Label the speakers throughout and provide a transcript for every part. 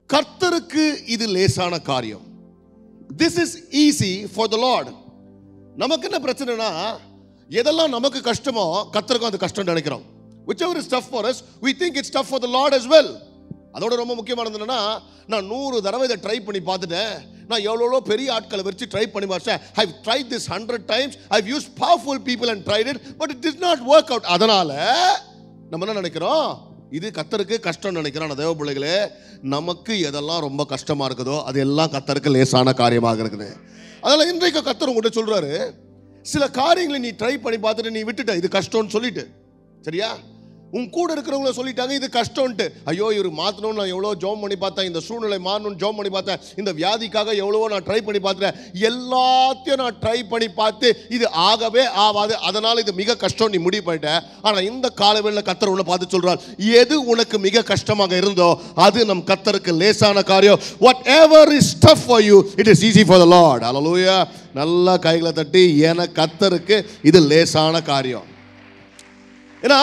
Speaker 1: கர்த்தருக்கு இது லேசான காரியம் this is easy for the Lord நமக்கு என்ன பிரச்சனைனா எதெல்லாம் நமக்கு கஷ்டமோ கர்த்தருக்கும் அது கஷ்டம் நினைக்கிறோம் which ever is tough for us we think it's tough for the lord as well அதோட ரொம்ப முக்கியமானது என்னன்னா நான் நூறு தடவை இதை ட்ரை பண்ணி பார்த்துட்டேன் நான் எவ்வளோ பெரிய ஆட்களை வச்சு ட்ரை பண்ணி பார்த்தேன் I try this hundred times I use powerful people and tried it but it is not work out அதனால நம்ம என்ன நினைக்கிறோம் இது கத்தருக்கு கஷ்டம் நினைக்கிறோம் தேவ பிள்ளைகளே நமக்கு எதெல்லாம் ரொம்ப கஷ்டமா இருக்குதோ அது எல்லாம் கத்தருக்கு லேசான காரியமாக இருக்குது அதனால இன்றைக்கு கத்தர் உங்கள்கிட்ட சொல்றாரு சில காரியங்களை நீ ட்ரை பண்ணி பார்த்துட்டு நீ விட்டுட்ட இது கஷ்டம்னு சொல்லிட்டு சரியா உன் கூட இருக்கிறவங்கள சொல்லிட்டாங்க இது கஷ்டம்ட்டு ஐயோ இவர் மாற்றணும்னு நான் எவ்வளோ ஜோம் பண்ணி பார்த்தேன் இந்த சூழ்நிலை மாறணும்னு ஜோம் பண்ணி பார்த்தேன் இந்த வியாதிக்காக எவ்வளவோ நான் ட்ரை பண்ணி பார்த்துட்டேன் எல்லாத்தையும் நான் ட்ரை பண்ணி பார்த்து இது ஆகவே ஆகாது அதனால இது மிக கஷ்டம் நீ முடிவு பண்ணிட்ட ஆனால் இந்த காலவேளையில் கத்தர் உன்னை பார்த்து சொல்றார் எது உனக்கு மிக கஷ்டமாக இருந்தோ அது நம் கத்தருக்கு லேசான காரியம் whatever is tough for you it is easy for the Lord அலலூயா நல்லா கைகளை தட்டி என கத்தருக்கு இது லேசான காரியம் ஏன்னா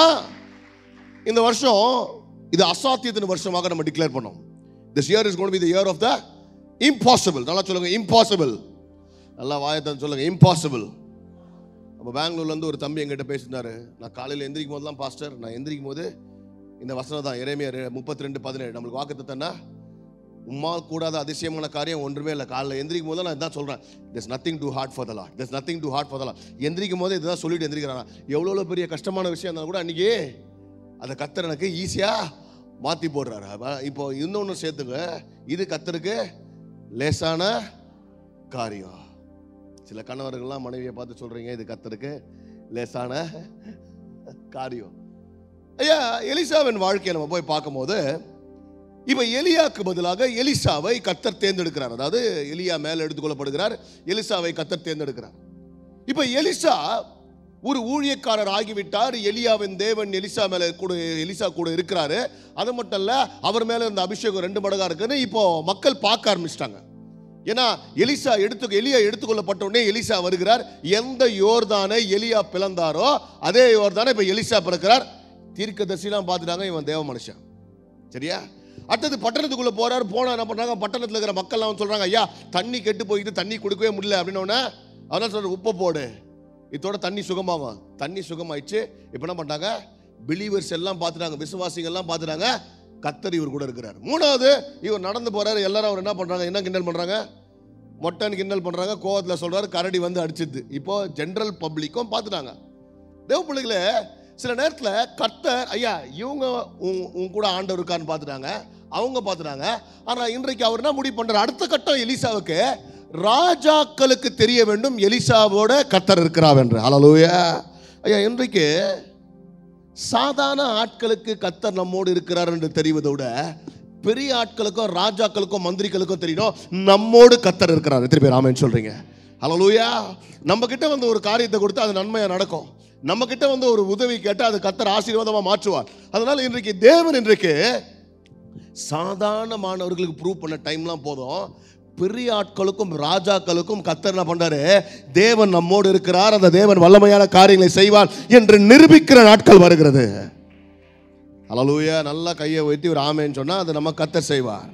Speaker 1: இந்த வருஷம் இது அசாத்தியத்தின் வருஷமாக நம்ம டிக்ளேர் பண்ணோம் this year is gonna be the year of the impossible நல்லா சொல்லுங்க இம்பாசிபிள் நல்லா வாயத்தான் சொல்லுங்க இம்பாசிபிள் நம்ம பெங்களூர்லேருந்து ஒரு தம்பி எங்கிட்ட பேசினாரு நான் காலையில் எந்திரிக்கும் போதெல்லாம் பாஸ்டர் நான் எந்திரிக்கும் போது இந்த வசனம் தான் இறைமையர் முப்பத்தி ரெண்டு பதினேழு நம்மளுக்கு வாக்குத்தத்தன்னா உம்மா கூடாத அதிசயமான காரியம் ஒன்றுமே இல்லை காலைல எந்திரிக்கும் போது நான் இதான் சொல்கிறேன் this nothing too hard for the Lord this nothing too hard for the Lord எந்திரிக்கும் போது இதுதான் சொல்லிட்டு எந்திரிக்கிறான் எவ்வளோ பெரிய கஷ்டமான விஷயம் இருந்தாலும் கூட அன்றைக்கி அதை கத்தர் எனக்கு ஈஸியாக மாற்றி போடுறாரு அப்ப இப்போ இன்னொன்று சேர்த்துங்க இது கத்தருக்கு லேசான காரியம் சில கணவர்கள்லாம் மனைவியை பார்த்து சொல்கிறீங்க இது கத்தருக்கு லேசான காரியம் ஐயா எலிசாவின் வாழ்க்கையை நம்ம போய் பார்க்கும்போது இப்போ எலியாக்கு பதிலாக எலிசாவை கத்தர் தேர்ந்தெடுக்கிறார் அதாவது எலியா மேலே எடுத்துக்கொள்ளப்படுகிறார் எலிசாவை கத்தர் தேர்ந்தெடுக்கிறார் இப்போ எலிசா ஒரு ஊழியக்காரர் ஆகிவிட்டார் எலியாவின் தேவன் எலிசா மேல கூட எலிசா கூட இருக்கிறாரு அது மட்டும் இல்ல அவர் மேல இருந்த அபிஷேகம் ரெண்டு மடங்கா இருக்குன்னு இப்போ மக்கள் பார்க்க ஆரம்பிச்சிட்டாங்க ஏன்னா எலிசா எடுத்து எலியா எடுத்துக்கொள்ளப்பட்ட உடனே எலிசா வருகிறார் எந்த யோர்தானை எலியா பிளந்தாரோ அதே யோர்தானை இப்போ எலிசா பிறக்கிறார் தீர்க்கதரிசிலாம் பார்த்துட்டாங்க இவன் தேவ மனுஷன் சரியா அடுத்தது பட்டணத்துக்குள்ள போறாரு போனா என்ன பண்றாங்க பட்டணத்துல இருக்கிற மக்கள்லாம் வந்து சொல்றாங்க ஐயா தண்ணி கெட்டு போயிட்டு தண்ணி கொடுக்கவே முடியல அப்படின்னு உடனே அதான் சொல்ற உப்பை போடு இதோட தண்ணி சுகமாகும் தண்ணி சுகமாயிடுச்சு இப்போ என்ன பண்ணாங்க பிலீவர்ஸ் எல்லாம் பார்த்துட்டாங்க விசுவாசிகள் எல்லாம் பார்த்துட்டாங்க கத்தர் இவர் கூட இருக்கிறார் மூணாவது இவர் நடந்து போறாரு எல்லாரும் அவர் என்ன பண்றாங்க என்ன கிண்டல் பண்றாங்க மொட்டன் கிண்டல் பண்றாங்க கோவத்தில் சொல்றாரு கரடி வந்து அடிச்சிது இப்போ ஜென்ரல் பப்ளிக்கும் பார்த்துட்டாங்க தேவ பிள்ளைகளே சில நேரத்தில் கர்த்தர் ஐயா இவங்க உன் உன் கூட ஆண்டவர் இருக்கான்னு பார்த்துட்டாங்க அவங்க பார்த்துட்டாங்க ஆனால் இன்றைக்கு அவர் என்ன முடிவு பண்றாரு அடுத்த கட்டம் எலிசாவுக்கு ராஜாக்களுக்கு தெரிய வேண்டும் எலிசாவோட கர்த்தர் இருக்கிறார் என்று ஹalleluya ஐயா இன்றைக்கு சாதாரண ஆட்களுக்கு கர்த்தர் நம்மோடு இருக்கிறார் என்று தெரிவதை விட பெரிய ஆட்களுக்கும் ராஜாக்களுக்கும் மந்திரிகளுக்கும் தெரியணும் நம்மோடு கர்த்தர் இருக்கிறார் திருப்பி ராமன் சொல்றீங்க ஹalleluya நம்ம கிட்ட வந்து ஒரு காரியத்தை கொடுத்து அது நன்மையா நடக்கும் நம்ம கிட்ட வந்து ஒரு உதவி கேட்டால் அது கர்த்தர் ஆசீர்வாதமா மாற்றுவார் அதனால இன்றைக்கு தேவன் இன்றைக்கு சாதாரணமானவர்களுக்கு ப்ரூவ் பண்ண டைம்லாம் போதும் பெரிய ஆட்களுக்கும் ராஜாக்களுக்கும் கத்தர் என்ன பண்றாரு தேவன் நம்மோடு இருக்கிறார் அந்த தேவன் வல்லமையான காரியங்களை செய்வார் என்று நிரூபிக்கிற நாட்கள் வருகிறது அலலூயா நல்லா கையை வைத்து ஒரு ஆமேன்னு சொன்னா அது நம்ம கத்தர் செய்வார்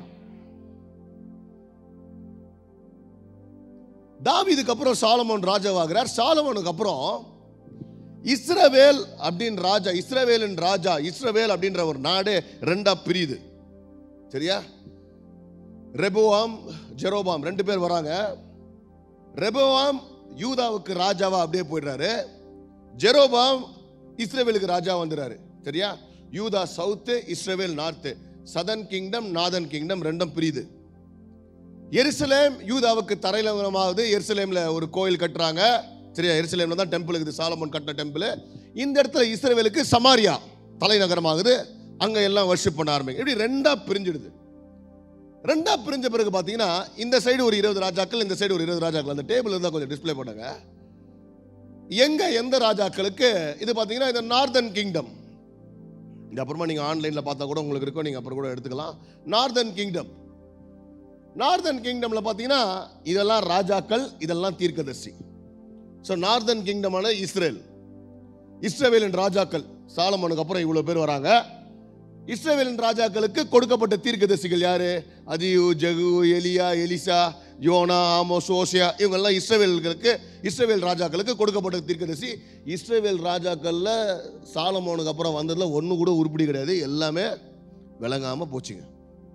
Speaker 1: தாவீதுக்கு அப்புறம் சாலமோன் ராஜாவாகிறார் சாலமோனுக்கு அப்புறம் இஸ்ரவேல் அப்படின்னு ராஜா இஸ்ரவேலின் ராஜா இஸ்ரவேல் அப்படின்ற ஒரு நாடு ரெண்டா பிரியுது சரியா ரெபோவாம் ஜெரோபாம் ரெண்டு பேர் வராங்க ரெபோவாம் யூதாவுக்கு ராஜாவா அப்படியே போயிடுறாரு ஜெரோபாம் இஸ்ரேவேலுக்கு ராஜா வந்துடுறாரு சரியா யூதா சவுத்து இஸ்ரேவேல் north southern kingdom northern kingdom ரெண்டும் பிரியுது எருசலேம் யூதாவுக்கு தரையிலமாவது எருசலேம்ல ஒரு கோயில் கட்டுறாங்க சரியா எருசலேம்ல தான் டெம்பிள் இருக்குது சாலமோன் கட்டின டெம்பிள் இந்த இடத்துல இஸ்ரேவேலுக்கு சமாரியா தலைநகரமாகுது அங்க எல்லாம் வர்ஷிப் பண்ண ஆரம்பிங்க இப்படி ரெண்டா பிரிஞ்சிடுது ரெண்டா பிரிஞ்ச பிறகு பார்த்தீங்கன்னா இந்த சைடு ஒரு இருபது ராஜாக்கள் இந்த சைடு ஒரு இருபது ராஜாக்கள் அந்த டேபிள் இருந்தால் கொஞ்சம் டிஸ்ப்ளே பண்ணுங்க எங்க எந்த ராஜாக்களுக்கு இது பார்த்தீங்கன்னா இந்த நார்தன் கிங்டம் இது அப்புறமா நீங்கள் ஆன்லைனில் பார்த்தா கூட உங்களுக்கு இருக்கும் நீங்கள் அப்புறம் கூட எடுத்துக்கலாம் நார்தன் கிங்டம் நார்தன் கிங்டமில் பார்த்தீங்கன்னா இதெல்லாம் ராஜாக்கள் இதெல்லாம் தீர்க்கதர்சி ஸோ நார்தன் கிங்டமான இஸ்ரேல் இஸ்ரேவேலின் ராஜாக்கள் சாலமனுக்கு அப்புறம் இவ்வளோ பேர் வராங்க இஸ்ரவேலின் ராஜாக்களுக்கு கொடுக்கப்பட்ட தீர்க்கதரிசிகள் யாரு அதியு ஜகு எலியா எலிசா யோனா ஆமோஸ் ஓசியா இவங்கெல்லாம் இஸ்ரவேல்களுக்கு இஸ்ரவேல் ராஜாக்களுக்கு கொடுக்கப்பட்ட தீர்க்கதரிசி இஸ்ரவேல் ராஜாக்கள்ல சாலமோனுக்கு அப்புறம் வந்ததுல ஒண்ணு கூட உருப்படி கிடையாது எல்லாமே விளங்காம போச்சுங்க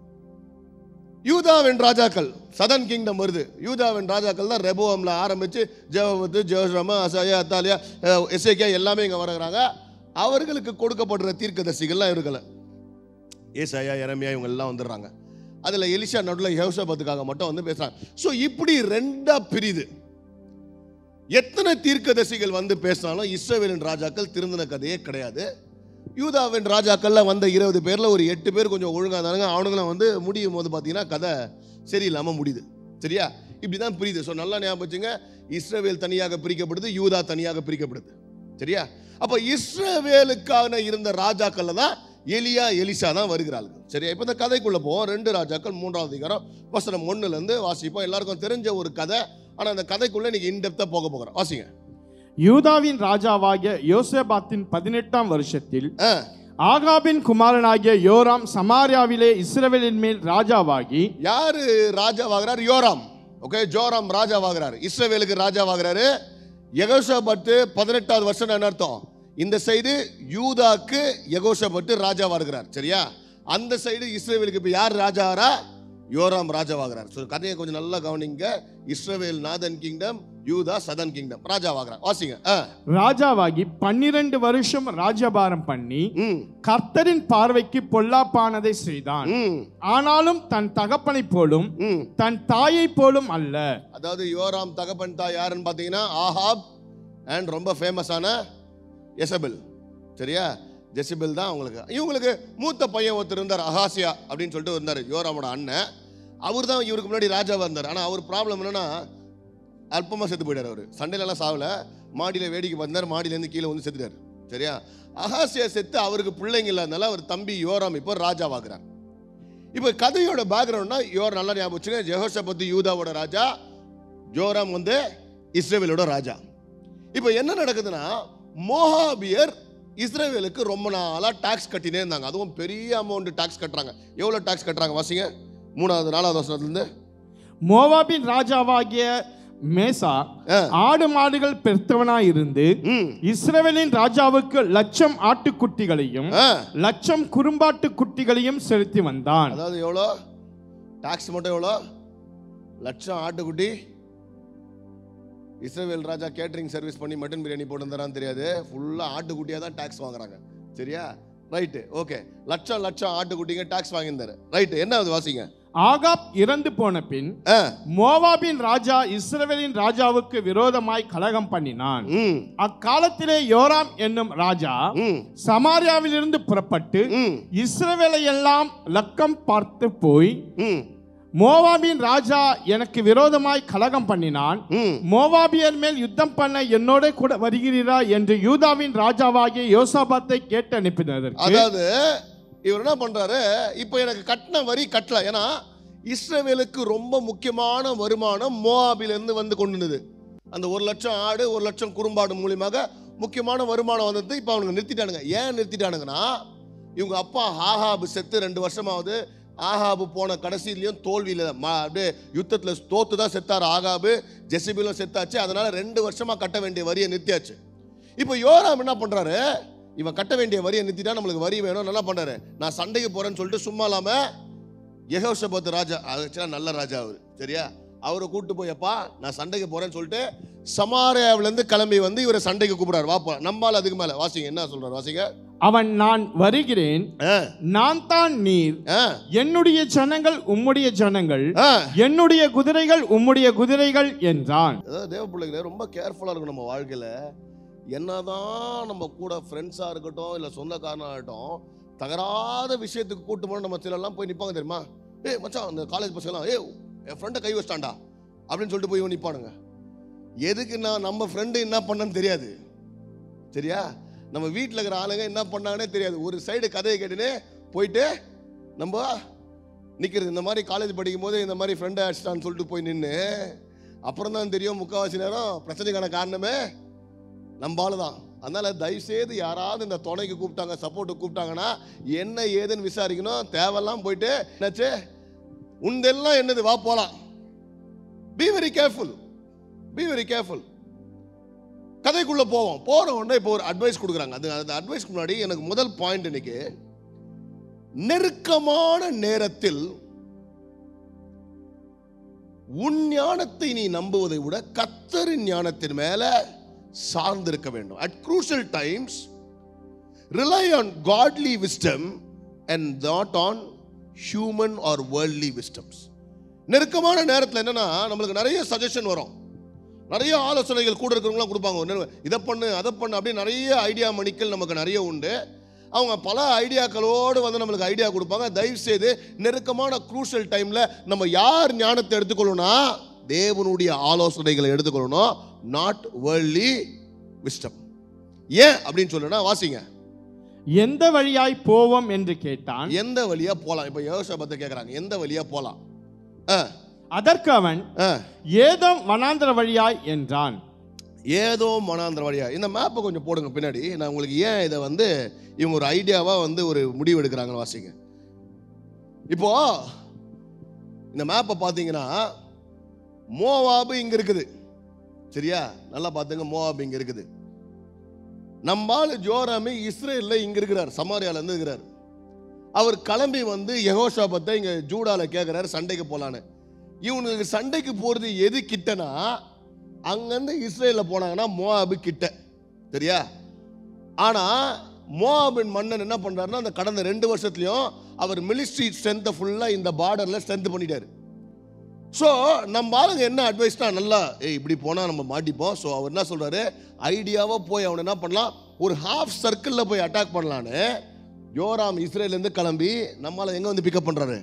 Speaker 1: யூதாவின் ராஜாக்கள் சதன் கிங்டம் வருது யூதாவின் ராஜாக்கள் தான் ரெபோவம்ல ஆரம்பிச்சு ஜெவபத்து ஜெவஸ்ரம அசாயா அத்தாலியா அஹ், எசேக்கியா எல்லாமே இங்க வருகிறாங்க அவர்களுக்கு கொடுக்கப்படுற தீர்க்கதரிசிகள்லாம் இருக்கல ஏசாயா எரமியா இவங்க எல்லாம் வந்துடுறாங்க அதுல எலிஷா நடுவில் யோசபத்துக்காக மட்டும் வந்து பேசுறாங்க ஸோ இப்படி ரெண்டா பிரிது எத்தனை தீர்க்கதரிசிகள் வந்து பேசினாலும் இஸ்ரவேலின் ராஜாக்கள் திருந்தின கதையே கிடையாது யூதாவின் ராஜாக்கள்ல வந்த இருபது பேர்ல ஒரு எட்டு பேர் கொஞ்சம் ஒழுங்கா இருந்தாங்க அவனுங்களாம் வந்து முடியும் போது பார்த்தீங்கன்னா கதை சரியில்லாம முடியுது சரியா இப்படிதான் புரியுது ஸோ நல்லா ஞாபகம் வச்சுங்க இஸ்ரவேல் தனியாக பிரிக்கப்படுது யூதா தனியாக பிரிக்கப்படுது சரியா அப்ப இஸ்ரவேலுக்கான இருந்த ராஜாக்கள்ல தான் எலியா எலிசா தான் வருகிறார்கள் சரியா இப்போ இந்த கதைக்குள்ள போவோம் ரெண்டு ராஜாக்கள் மூன்றாவது அதிகாரம் வசனம் ஒண்ணுல இருந்து வாசிப்போம் எல்லாருக்கும் தெரிஞ்ச ஒரு கதை ஆனா அந்த கதைக்குள்ள இன்னைக்கு இன்டெப்தா போக போகிறோம் வாசிங்க
Speaker 2: யூதாவின் ராஜாவாகிய யோசேபாத்தின் பதினெட்டாம் வருஷத்தில்
Speaker 1: ஆ,
Speaker 2: ஆகாபின் குமாரனாகிய யோராம் சமாரியாவிலே இஸ்ரவேலின் மேல் ராஜாவாகி
Speaker 1: யாரு ராஜாவாகிறார் யோராம் ஓகே ஜோராம் ராஜாவாகிறார் இஸ்ரவேலுக்கு ராஜாவாகிறாரு யகோஷபத்து பதினெட்டாவது வருஷம் என்ன அர்த்தம் இந்த சைடு யூதாக்கு யகோஷபத்து ராஜாவா இருக்கிறார் சரியா அந்த சைடு இஸ்ரவேலுக்கு இப்போ யார் ராஜாவாரா யோராம் ராஜாவாகிறார் ஸோ கதையை கொஞ்சம் நல்லா கவனிங்க இஸ்ரவேல் நாதன் கிங்டம் யூதா சதன் கிங்டம் ராஜாவாகிறார் வாசிங்க ஆ
Speaker 2: ராஜாவாகி பன்னிரண்டு வருஷம் ராஜபாரம் பண்ணி
Speaker 1: ம்
Speaker 2: கர்த்தரின் பார்வைக்கு பொல்லாப்பானதை செய்தான்
Speaker 1: ம்
Speaker 2: ஆனாலும் தன் தகப்பனைப் போலும்
Speaker 1: ம்
Speaker 2: தன் தாயைப் போலும் அல்ல
Speaker 1: அதாவது யோராம் தகப்பன் தாய் யாருன்னு பார்த்தீங்கன்னா ஆஹாப் அண்ட் ரொம்ப ஃபேமஸான எசபெல் சரியா ஜெசிபெல் தான் அவங்களுக்கு இவங்களுக்கு மூத்த பையன் ஒருத்தர் இருந்தார் அஹாசியா அப்படின்னு சொல்லிட்டு இருந்தார் யோராமோட அண்ணன் அவர் தான் இவருக்கு முன்னாடி ராஜாவாக இருந்தார் ஆனால் அவர் ப்ராப்ளம் என்னன்னா அல்பமாக செத்து போயிட்டார் அவர் சண்டையிலலாம் சாவல மாடியில் வேடிக்கை பார்த்தார் மாடியிலேருந்து கீழே வந்து செத்துட்டார் சரியா அஹாசியா செத்து அவருக்கு பிள்ளைங்க இல்லாதனால அவர் தம்பி யோராம் இப்போ ராஜாவாகிறார் இப்போ கதையோட பேக்ரவுண்ட்னா யோர் நல்லா ஞாபகம் வச்சுங்க ஜெஹோஷபத்து யூதாவோட ராஜா ஜோராம் வந்து இஸ்ரேவேலோட ராஜா இப்போ என்ன நடக்குதுன்னா மோஹாபியர் இஸ்ரேவேலுக்கு ரொம்ப நாளா டாக்ஸ் கட்டினே இருந்தாங்க அதுவும் பெரிய அமௌண்ட் டாக்ஸ் கட்டுறாங்க எவ்வளோ டாக்ஸ் கட்டுறாங்க வாசிங்க மூணாவது நாலாவது வருஷத்துலேருந்து
Speaker 2: மோவாபின் ராஜாவாகிய மேசா
Speaker 1: ஆ.
Speaker 2: ஆடு மாடுகள் பெருத்தவனாய் இருந்து
Speaker 1: ம்
Speaker 2: இஸ்ரவேலின் ராஜாவுக்கு லட்சம் ஆட்டுக்குட்டிகளையும்
Speaker 1: ஆ
Speaker 2: லட்சம் குறும்பாட்டு குட்டிகளையும் செலுத்தி வந்தான்
Speaker 1: அதாவது எவ்வளோ டாக்ஸ் மட்டும் எவ்வளோ லட்சம் ஆட்டுக்குட்டி இஸ்ரேல் ராஜா கேட்டரிங் சர்வீஸ் பண்ணி மட்டன் பிரியாணி போட்டுருந்தாரான்னு தெரியாது ஃபுல்லாக ஆட்டுக்குட்டியாக தான் டாக்ஸ் வாங்குறாங்க சரியா ரைட்டு ஓகே லட்சம் லட்சம் ஆட்டுக்குட்டிங்க டாக்ஸ் வாங்கியிருந்தாரு ரைட்டு என்ன அது வாசிங்க
Speaker 2: ஆகாப் இறந்து போன பின்
Speaker 1: ஆ
Speaker 2: மோவாபின் ராஜா இஸ்ரவேலின் ராஜாவுக்கு விரோதமாய் கலகம் பண்ணினான்
Speaker 1: ம்
Speaker 2: அக்காலத்திலே யோராம் என்னும் ராஜா
Speaker 1: ம்
Speaker 2: சமாரியாவிலிருந்து புறப்பட்டு
Speaker 1: ம்
Speaker 2: இஸ்ரவேலை எல்லாம் லக்கம் பார்த்து போய்
Speaker 1: ம்
Speaker 2: மோவாபின் ராஜா எனக்கு விரோதமாய் கலகம் பண்ணினான்
Speaker 1: ம்
Speaker 2: மோவாபியர் மேல் யுத்தம் பண்ண என்னோட கூட வருகிறீரா என்று யூதாவின் ராஜாவாகிய யோசாபாத்தை கேட்டு அனுப்பினதற்கு
Speaker 1: அதாவது இவர் என்ன பண்றாரு இப்போ எனக்கு கட்டின வரி கட்டல ஏன்னா இஸ்ரவேலுக்கு ரொம்ப முக்கியமான வருமானம் மோவாபிலிருந்து வந்து கொண்டுனது அந்த ஒரு லட்சம் ஆடு ஒரு லட்சம் குறும்பாடு மூலியமாக முக்கியமான வருமானம் வந்தது இப்போ அவனுங்க நிறுத்திட்டானுங்க ஏன் நிறுத்திட்டானுங்கன்னா இவங்க அப்பா ஆஹாபு செத்து ரெண்டு வருஷமாவது ஆகாபு போன கடைசியிலையும் தோல்வியில் அப்படியே யுத்தத்தில் தோத்து தான் செத்தார் ஆகாபு ஜெசிபிலும் செத்தாச்சு அதனால ரெண்டு வருஷமா கட்ட வேண்டிய வரியை நிறுத்தியாச்சு இப்போ யோராம் என்ன பண்றாரு இவன் கட்ட வேண்டிய வரியை நிறுத்திட்டா நம்மளுக்கு வரி வேணும் நல்லா பண்றாரு நான் சண்டைக்கு போறேன்னு சொல்லிட்டு சும்மா இல்லாம யெகோஷபத் ராஜா ஆக்சுவலாக நல்ல ராஜா அவர் சரியா அவரை கூட்டு போயப்பா நான் சண்டைக்கு போறேன்னு சொல்லிட்டு சமாரியாவிலேருந்து கிளம்பி வந்து இவரை சண்டைக்கு கூப்பிடுறாரு வாப்பா நம்மால் அதுக்கு மேலே வாசிங்க என்ன சொல்றாரு வாசிங்க
Speaker 2: அவன் நான் வருகிறேன்
Speaker 1: ஆ
Speaker 2: நான் தான் நீர்
Speaker 1: ஆ
Speaker 2: என்னுடைய ஜனங்கள் உம்முடைய ஜனங்கள்
Speaker 1: ஆ
Speaker 2: என்னுடைய குதிரைகள் உம்முடைய குதிரைகள் என்றான்
Speaker 1: அதாவது தேவ பிள்ளைகளே ரொம்ப கேர்ஃபுல்லாக இருக்கும் நம்ம வாழ்க்கையில் என்னதான் நம்ம கூட ஃப்ரெண்ட்ஸாக இருக்கட்டும் இல்லை சொந்தக்காரனாக இருக்கட்டும் தகராத விஷயத்துக்கு கூட்டு போனால் நம்ம சிலர்லாம் போய் நிற்பாங்க தெரியுமா ஏய் மச்சான் அந்த காலேஜ் பசங்களாம் ஏ என் ஃப்ரெண்டை கை வச்சிட்டான்டா அப்படின்னு சொல்லிட்டு போய் நிற்பானுங்க எதுக்கு நான் நம்ம ஃப்ரெண்டு என்ன பண்ணன்னு தெரியாது சரியா நம்ம வீட்டில் இருக்கிற ஆளுங்க என்ன பண்ணாங்கன்னே தெரியாது ஒரு சைடு கதையை கேட்டுன்னு போயிட்டு நம்ம நிற்கிறது இந்த மாதிரி காலேஜ் படிக்கும் போது இந்த மாதிரி ஃப்ரெண்டை அடிச்சிட்டான்னு சொல்லிட்டு போய் நின்று அப்புறம் தான் தெரியும் முக்கால்வாசி நேரம் பிரச்சனைக்கான காரணமே நம்ம ஆளு தான் அதனால தயவுசெய்து யாராவது இந்த துணைக்கு கூப்பிட்டாங்க சப்போர்ட்டுக்கு கூப்பிட்டாங்கன்னா என்ன ஏதுன்னு விசாரிக்கணும் தேவையெல்லாம் போயிட்டு என்னாச்சு உண்டெல்லாம் என்னது வா போலாம் be very careful be very careful கதைக்குள்ள போவோம் போற உடனே இப்போ ஒரு அட்வைஸ் கொடுக்குறாங்க அது அந்த அட்வைஸ்க்கு முன்னாடி எனக்கு முதல் பாயிண்ட் இன்னைக்கு நெருக்கமான நேரத்தில் உன் ஞானத்தை நீ நம்புவதை விட கத்தரின் ஞானத்தின் மேல சார்ந்திருக்க வேண்டும் at crucial times rely on godly wisdom and not on human or worldly wisdoms நெருக்கமான நேரத்தில் என்னன்னா நம்மளுக்கு நிறைய சஜஷன் வரும் நிறைய ஆலோசனைகள் கூட இருக்கிறவங்களாம் கொடுப்பாங்க ஒண்ணு, இதை பண்ணு அதை பண்ணு அப்படின்னு நிறைய ஐடியா மணிக்கள் நமக்கு நிறைய உண்டு அவங்க பல ஐடியாக்களோடு வந்து நம்மளுக்கு ஐடியா கொடுப்பாங்க தயவு செய்து நெருக்கமான குரூஷல் டைம்ல நம்ம யார் ஞானத்தை எடுத்துக்கொள்ளணும்னா தேவனுடைய ஆலோசனைகளை எடுத்துக்கொள்ளணும் நாட் வேர்ல்ட்லி விஸ்டம் ஏன் அப்படின்னு சொல்லுனா வாசிங்க
Speaker 2: எந்த வழியாய் போவோம் என்று கேட்டான்
Speaker 1: எந்த வழியா போலாம் இப்போ யோசபத்தை கேட்குறாங்க எந்த வழியா போலாம் ஆ
Speaker 2: அதற்கு அவன்
Speaker 1: ஆ
Speaker 2: ஏதோ வனாந்தர வழியாய் என்றான்
Speaker 1: ஏதோ மனாந்திர வழியா இந்த மேப்பை கொஞ்சம் போடுங்க பின்னாடி நான் உங்களுக்கு ஏன் இதை வந்து இவங்க ஒரு ஐடியாவா வந்து ஒரு முடிவு எடுக்கிறாங்கன்னு வாசிங்க இப்போ இந்த மேப்பை பார்த்தீங்கன்னா மோவாபு இங்க இருக்குது சரியா நல்லா பார்த்துங்க மோவாபு இங்க இருக்குது நம்மால் ஜோராமி இஸ்ரேல்ல இங்க இருக்கிறார் சமாரியால இருந்து இருக்கிறார் அவர் கிளம்பி வந்து யெகோஷாபத்தை இங்க ஜூடால கேட்கிறாரு சண்டைக்கு போலான்னு இவனுக்கு சண்டைக்கு போறது எது கிட்டனா அங்கேருந்து இஸ்ரேலில் போனாங்கன்னா மோவாபு கிட்ட சரியா ஆனா மோவாபின் மன்னன் என்ன பண்றாருன்னா அந்த கடந்த ரெண்டு வருஷத்துலயும் அவர் மிலிட்ரி ஸ்ட்ரென்த்தை ஃபுல்லா இந்த பார்டர்ல ஸ்ட்ரென்த் பண்ணிட்டாரு ஸோ நம்ம ஆளுங்க என்ன அட்வைஸ்னா நல்லா ஏய் இப்படி போனால் நம்ம மாட்டிப்போம் ஸோ அவர் என்ன சொல்றாரு ஐடியாவாக போய் அவனை என்ன பண்ணலாம் ஒரு ஹாஃப் சர்க்கிளில் போய் அட்டாக் பண்ணலான்னு யோராம் இஸ்ரேலேருந்து கிளம்பி நம்மளால எங்கே வந்து பிக்கப் பண்ணுறாரு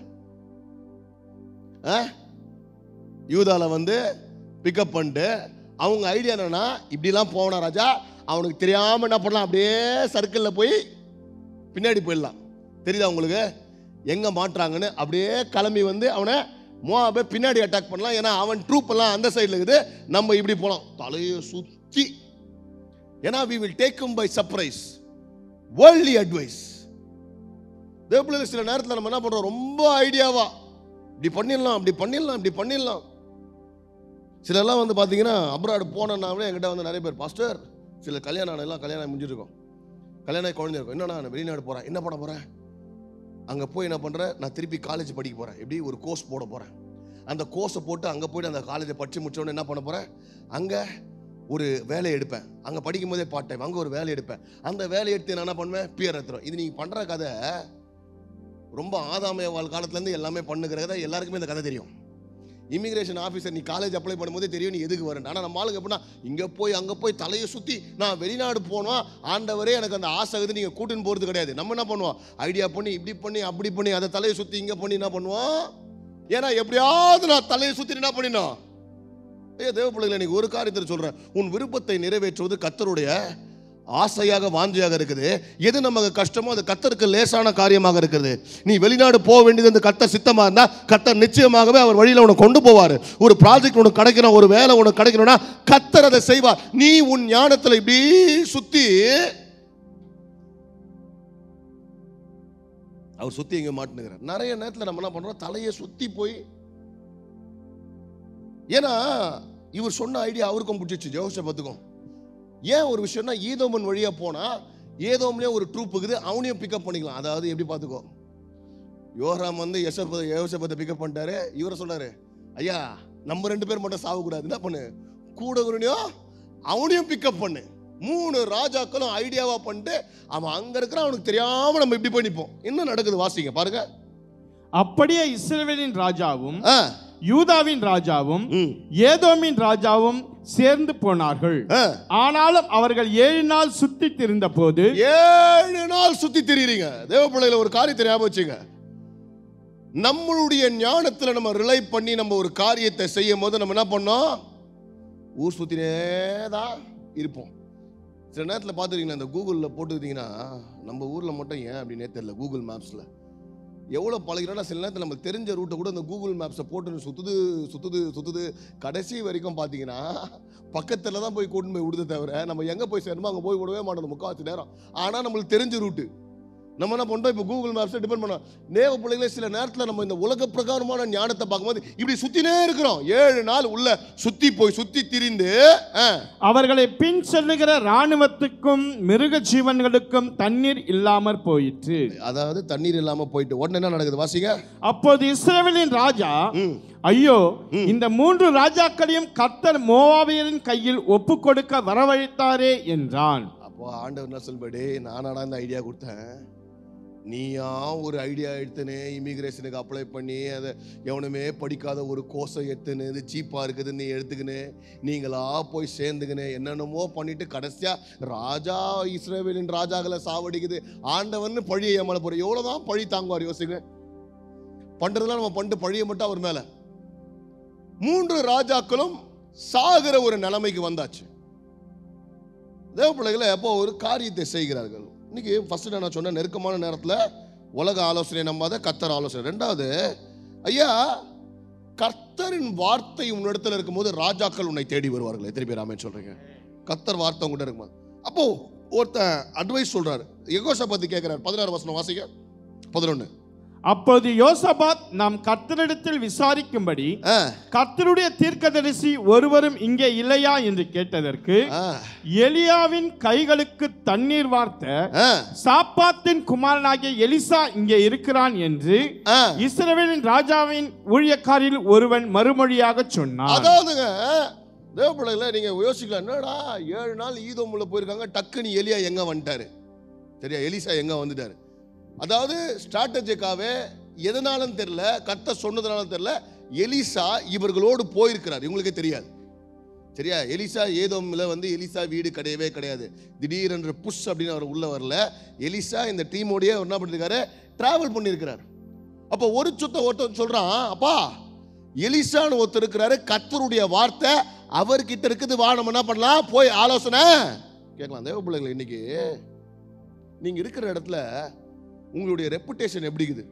Speaker 1: யூதால வந்து பிக்கப் பண்ணிட்டு அவங்க ஐடியா என்னன்னா இப்படிலாம் போனா ராஜா அவனுக்கு தெரியாமல் என்ன பண்ணலாம் அப்படியே சர்க்கிளில் போய் பின்னாடி போயிடலாம் தெரியுதா உங்களுக்கு எங்கே மாட்டுறாங்கன்னு அப்படியே கிளம்பி வந்து அவனை மோபை பின்னாடி அட்டாக் பண்ணலாம் ஏன்னா அவன் ட்ரூப் எல்லாம் அந்த சைடில் இருக்குது நம்ம இப்படி போகலாம் தலையை சுற்றி ஏன்னா we will take by surprise worldly advice தேவப்பிள்ளைகள் சில நேரத்தில் நம்ம என்ன பண்ணுறோம் ரொம்ப ஐடியாவா இப்படி பண்ணிடலாம் அப்படி பண்ணிடலாம் இப்படி பண்ணிடலாம் சிலர்லாம் வந்து பார்த்தீங்கன்னா அப்ராடு போனோன்னாவே என்கிட்ட வந்து நிறைய பேர் பாஸ்டர் சில கல்யாணம் ஆன எல்லாம் கல்யாணம் முடிஞ்சிருக்கும் கல்யாணம் ஆகி குழந்தை இருக்கும் என்னண்ணா நான் வெளிநாடு போகிறேன் என்ன பண்ண போகிறேன் அங்கே போய் என்ன பண்ணுறேன் நான் திருப்பி காலேஜ் படிக்க போகிறேன் எப்படி ஒரு கோர்ஸ் போட போகிறேன் அந்த கோர்ஸை போட்டு அங்கே போயிட்டு அந்த காலேஜை படித்து முடிச்சோடனே என்ன பண்ண போகிறேன் அங்கே ஒரு வேலையை எடுப்பேன் அங்கே படிக்கும் போதே பார்ட் டைம் அங்கே ஒரு வேலை எடுப்பேன் அந்த வேலையை எடுத்து நான் என்ன பண்ணுவேன் பியர் எடுத்துரும் இது நீங்கள் பண்ணுற கதை ரொம்ப ஆதாமைய வாழ் காலத்துலேருந்து எல்லாமே பண்ணுகிற கதை எல்லாருக்குமே இந்த கதை தெரியும் இமிகிரேஷன் ஆஃபீஸர் நீ காலேஜ் அப்ளை பண்ணும்போதே தெரியும் நீ எதுக்கு வரேன் ஆனால் நம்ம ஆளுங்க எப்படின்னா இங்கே போய் அங்கே போய் தலையை சுற்றி நான் வெளிநாடு போனோம் ஆண்டவரே எனக்கு அந்த ஆசை இருக்குது நீங்கள் கூட்டின்னு போகிறது கிடையாது நம்ம என்ன பண்ணுவோம் ஐடியா பண்ணி இப்படி பண்ணி அப்படி பண்ணி அதை தலையை சுற்றி இங்கே பண்ணி என்ன பண்ணுவோம் ஏன்னா எப்படியாவது நான் தலையை சுற்றி என்ன பண்ணினோம் ஏ தேவ பிள்ளைகளை நீங்க ஒரு காரியத்தை சொல்றேன் உன் விருப்பத்தை நிறைவேற்றுவது கத்தருடைய ஆசையாக வாஞ்சியாக இருக்குது எது நமக்கு கஷ்டமோ அது கத்தருக்கு லேசான காரியமாக இருக்குது நீ வெளிநாடு போக வேண்டியது அந்த கத்தர் சித்தமா இருந்தா கத்தர் நிச்சயமாகவே அவர் வழியில உனக்கு கொண்டு போவார் ஒரு ப்ராஜெக்ட் உனக்கு கிடைக்கணும் ஒரு வேலை உனக்கு கிடைக்கணும்னா கத்தர் அதை செய்வார் நீ உன் ஞானத்துல இப்படி சுத்தி அவர் சுத்தி எங்க மாட்டுனுங்கிறார் நிறைய நேரத்துல நம்ம என்ன பண்றோம் தலையை சுத்தி போய் ஏன்னா இவர் சொன்ன ஐடியா அவருக்கும் பிடிச்சிச்சு ஜோசபத்துக்கும் ஏன் ஒரு விஷயம்னா ஈதோமன் வழியா போனா ஏதோம்லயே ஒரு ட்ரூப் இருக்குது அவனையும் பிக்கப் பண்ணிக்கலாம் அதாவது எப்படி பார்த்துக்கோ யோராம் வந்து யசப யோசபத்தை பிக்கப் பண்ணிட்டாரு இவரை சொன்னாரு ஐயா நம்ம ரெண்டு பேர் மட்டும் சாவக்கூடாது என்ன பண்ணு கூட ஒருனையும் அவனையும் பிக்கப் பண்ணு மூணு ராஜாக்களும் ஐடியாவா பண்ணிட்டு அவன் அங்க இருக்கிற அவனுக்கு தெரியாம நம்ம இப்படி போய் நிப்போம் என்ன நடக்குது வாசிங்க பாருங்க
Speaker 2: அப்படியே இஸ்ரவேலின் ராஜாவும்
Speaker 1: ஆ,
Speaker 2: யூதாவின் ராஜாவும்
Speaker 1: ம்,
Speaker 2: ஏதோமின் ராஜாவும் சேர்ந்து போனார்கள்
Speaker 1: ஆ.
Speaker 2: ஆனாலும் அவர்கள் ஏழு நாள் சுத்தி திரிந்த போது
Speaker 1: ஏழு நாள் சுத்தி திரியுறீங்க தேவ பிள்ளைகளை ஒரு காரியத்தை ஞாபகம் வச்சுங்க நம்மளுடைய ஞானத்துல நம்ம ரிலை பண்ணி நம்ம ஒரு காரியத்தை செய்யும் போது நம்ம என்ன பண்ணோம் ஊர் சுத்தினே தான் இருப்போம் சில நேரத்தில் பார்த்துருக்கீங்களா இந்த கூகுளில் போட்டுக்கிட்டீங்கன்னா நம்ம ஊரில் மட்டும் ஏன் அப்படின்னே தெரியல கூகுள் மேப்ஸில் எவ்வளோ பழகிறோன்னா சில நேரத்தில் நம்ம தெரிஞ்ச ரூட்டை கூட இந்த கூகுள் மேப்ஸை போட்டு சுற்றுது சுற்றுது சுற்றுது கடைசி வரைக்கும் பார்த்தீங்கன்னா பக்கத்தில் தான் போய் கூட்டின்னு போய் விடுதே தவிர நம்ம எங்கே போய் சேரணுமோ அங்கே போய் விடவே மாட்டோம் முக்கால்வாசி நேரம் ஆனால் நம்மளுக்கு தெரிஞ்ச ரூட்டு நம்ம என்ன பண்ணுறோம் இப்போ கூகுள் மேப்ஸை டிபெண்ட் பண்ணோம் நேவ பிள்ளைகளே சில நேரத்தில் நம்ம இந்த உலக பிரகாரமான ஞானத்தை பார்க்கும்போது இப்படி சுற்றினே இருக்கிறோம் ஏழு நாள் உள்ள சுற்றி போய் சுற்றி திரிந்து ஆ,
Speaker 2: அவர்களை பின் செல்லுகிற இராணுவத்துக்கும் மிருக ஜீவன்களுக்கும் தண்ணீர் இல்லாமற் போயிற்று
Speaker 1: அதாவது தண்ணீர் இல்லாமல் போயிட்டு உடனே என்ன நடக்குது வாசிங்க
Speaker 2: அப்போது இஸ்ரவேலின் ராஜா
Speaker 1: ம்
Speaker 2: ஐயோ இந்த மூன்று ராஜாக்களையும் கர்த்தர் மோவாபியரின் கையில் ஒப்பு கொடுக்க வரவழைத்தாரே என்றான்
Speaker 1: அப்போ ஆண்டவர் என்ன சொல்படி நானாடா இந்த ஐடியா கொடுத்தேன் நீயா ஒரு ஐடியா எடுத்துன்னு இமிகிரேஷனுக்கு அப்ளை பண்ணி அதை எவனுமே படிக்காத ஒரு கோர்ஸை எடுத்துன்னு இது சீப்பாக இருக்குதுன்னு நீ எடுத்துக்கின்னு நீங்களா போய் சேர்ந்துக்கின்னு என்னென்னமோ பண்ணிட்டு கடைசியா ராஜா இஸ்ரேவேலின் ராஜாக்களை சாவடிக்குது ஆண்டவன்னு பழியை ஏமால போற எவ்வளோதான் பழி தாங்குவார் யோசிங்க பண்றதெல்லாம் நம்ம பண்ணிட்டு பழிய மட்டும் அவர் மேல மூன்று ராஜாக்களும் சாகிற ஒரு நிலைமைக்கு வந்தாச்சு தேவ பிள்ளைகளை எப்போ ஒரு காரியத்தை செய்கிறார்கள் இன்னைக்கு ஃபர்ஸ்ட் நான் சொன்ன நெருக்கமான நேரத்தில் உலக ஆலோசனை நம்பாத கத்தர் ஆலோசனை ரெண்டாவது ஐயா கர்த்தரின் வார்த்தை உன்னிடத்தில் இருக்கும்போது ராஜாக்கள் உன்னை தேடி வருவார்கள் எத்தனை பேர் ஆமென் சொல்றீங்க கர்த்தர் வார்த்தை உங்ககிட்ட இருக்கும்போது அப்போ ஒருத்தன் அட்வைஸ் சொல்றாரு எகோசா பத்தி கேட்கிறார் பதினாறு வசனம் வாசிக்க பதினொன்னு
Speaker 2: அப்போது யோசபாத் நாம் கர்த்தரிடத்தில் விசாரிக்கும்படி
Speaker 1: ஆ,
Speaker 2: கர்த்தருடைய தீர்க்கதரிசி ஒருவரும் இங்கே இல்லையா என்று கேட்டதற்கு
Speaker 1: ஆ,
Speaker 2: எலியாவின் கைகளுக்கு தண்ணீர் வார்த்த
Speaker 1: ஆ,
Speaker 2: சாப்பாத்தின் குமாரனாகிய எலிசா இங்கே இருக்கிறான் என்று
Speaker 1: ஆ.
Speaker 2: இஸ்ரவேலின் ராஜாவின் ஊழியக்காரில் ஒருவன் மறுமொழியாக சொன்னான்
Speaker 1: அதாவதுங்க தேவ பிள்ளைகளை நீங்க யோசிக்கலாம் என்னடா ஏழு நாள் ஈதோமுல போயிருக்காங்க டக்குன்னு எலியா எங்க வந்துட்டாரு சரியா எலிசா எங்க வந்துட்டாரு அதாவது ஸ்ட்ராட்டஜிக்காவே எதனாலும் தெரியல கத்த சொன்னதுனால தெரியல எலிசா இவர்களோடு போயிருக்கிறார் இவங்களுக்கே தெரியாது சரியா எலிசா ஏதோம்ல வந்து எலிசா வீடு கிடையவே கிடையாது திடீரென்று புஷ் அப்படின்னு அவர் உள்ள வரல எலிசா இந்த டீமோடயே என்ன பண்ணிருக்காரு டிராவல் பண்ணியிருக்கிறார் அப்போ ஒரு சுத்த ஒருத்தன் சொல்றான் அப்பா எலிசான்னு ஒருத்தர் இருக்கிறாரு கத்தருடைய வார்த்தை அவர்கிட்ட இருக்குது வா நம்ம என்ன பண்ணலாம் போய் ஆலோசனை கேட்கலாம் தேவ பிள்ளைங்களை இன்னைக்கு நீங்க இருக்கிற இடத்துல உங்களுடைய ரெப்புடேஷன் எப்படி இருக்குது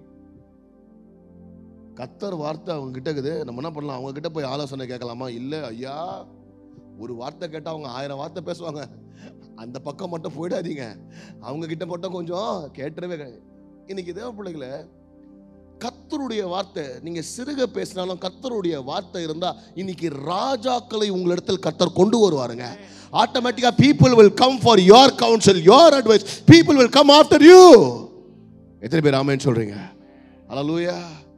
Speaker 1: கத்தர் வார்த்தை அவங்க கிட்ட இருக்குது நம்ம என்ன பண்ணலாம் அவங்க கிட்ட போய் ஆலோசனை கேட்கலாமா இல்ல ஐயா ஒரு வார்த்தை கேட்டா அவங்க ஆயிரம் வார்த்தை பேசுவாங்க அந்த பக்கம் மட்டும் போயிடாதீங்க அவங்க கிட்ட மட்டும் கொஞ்சம் கேட்டுறவே கிடையாது. இன்னைக்கு தேவ பிள்ளைகளை கத்தருடைய வார்த்தை நீங்க சிறுக பேசினாலும் கத்தருடைய வார்த்தை இருந்தா இன்னைக்கு ராஜாக்களை உங்களிடத்தில் கத்தர் கொண்டு வருவாருங்க ஆட்டோமேட்டிக்கா people will come for your counsel your advice people will come after you எத்தனை பேர் ஆமேன்னு சொல்றீங்க ஹalleluya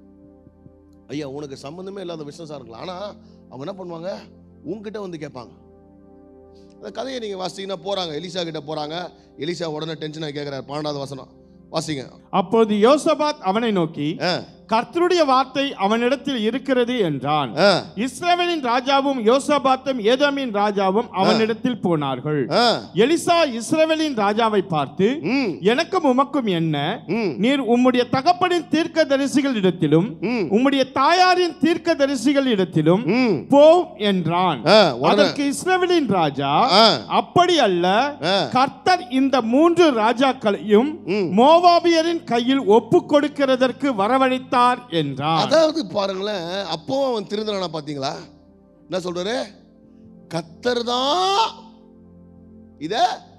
Speaker 1: ஐயா உனக்கு சம்பந்தமே இல்லாத பிசினஸா இருக்கலாம் ஆனா அவங்க என்ன பண்ணுவாங்க உங்ககிட்ட வந்து கேட்பாங்க அந்த கதையை நீங்க வாசிங்கன்னா போறாங்க எலிசா கிட்ட போறாங்க எலிசா உடனே டென்ஷனாக கேட்கிறார் பன்னெண்டாவது வசனம் வாசிங்க
Speaker 2: அப்போது யோசபாத் அவனை நோக்கி
Speaker 1: ஆ,
Speaker 2: கர்த்தருடைய வார்த்தை அவனிடத்தில் இருக்கிறது என்றான்
Speaker 1: ஆ,
Speaker 2: இஸ்ரவேலின் ராஜாவும் யோசபாத்தும் ஏதோமின் ராஜாவும் அவனிடத்தில் போனார்கள்
Speaker 1: ஆ,
Speaker 2: எலிசா இஸ்ரவேலின் ராஜாவை பார்த்து
Speaker 1: ம்,
Speaker 2: எனக்கும் உமக்கும் என்ன
Speaker 1: ம்,
Speaker 2: நீர் உம்முடைய தகப்பனின் தீர்க்க தரிசிகளிடத்திலும்
Speaker 1: ம்,
Speaker 2: உம்முடைய தாயாரின் தீர்க்க தரிசிகளிடத்திலும்
Speaker 1: ம்.
Speaker 2: போம் என்றான்
Speaker 1: ஆ, உடனே
Speaker 2: அதற்கு இஸ்ரவேலின் ராஜா
Speaker 1: ஆ,
Speaker 2: அப்படி அல்ல
Speaker 1: ஆ,
Speaker 2: கர்த்தர் இந்த மூன்று ராஜாக்களையும்
Speaker 1: ம்.
Speaker 2: மோவாபியரின் கையில் ஒப்பு கொடுக்கிறதற்கு வரவழைத்தார் என்றார்
Speaker 1: அதாவது பாருங்களேன் அப்போ அவன் திருந்தனா பாத்தீங்களா என்ன சொல்றாரு கத்தர் தான் இத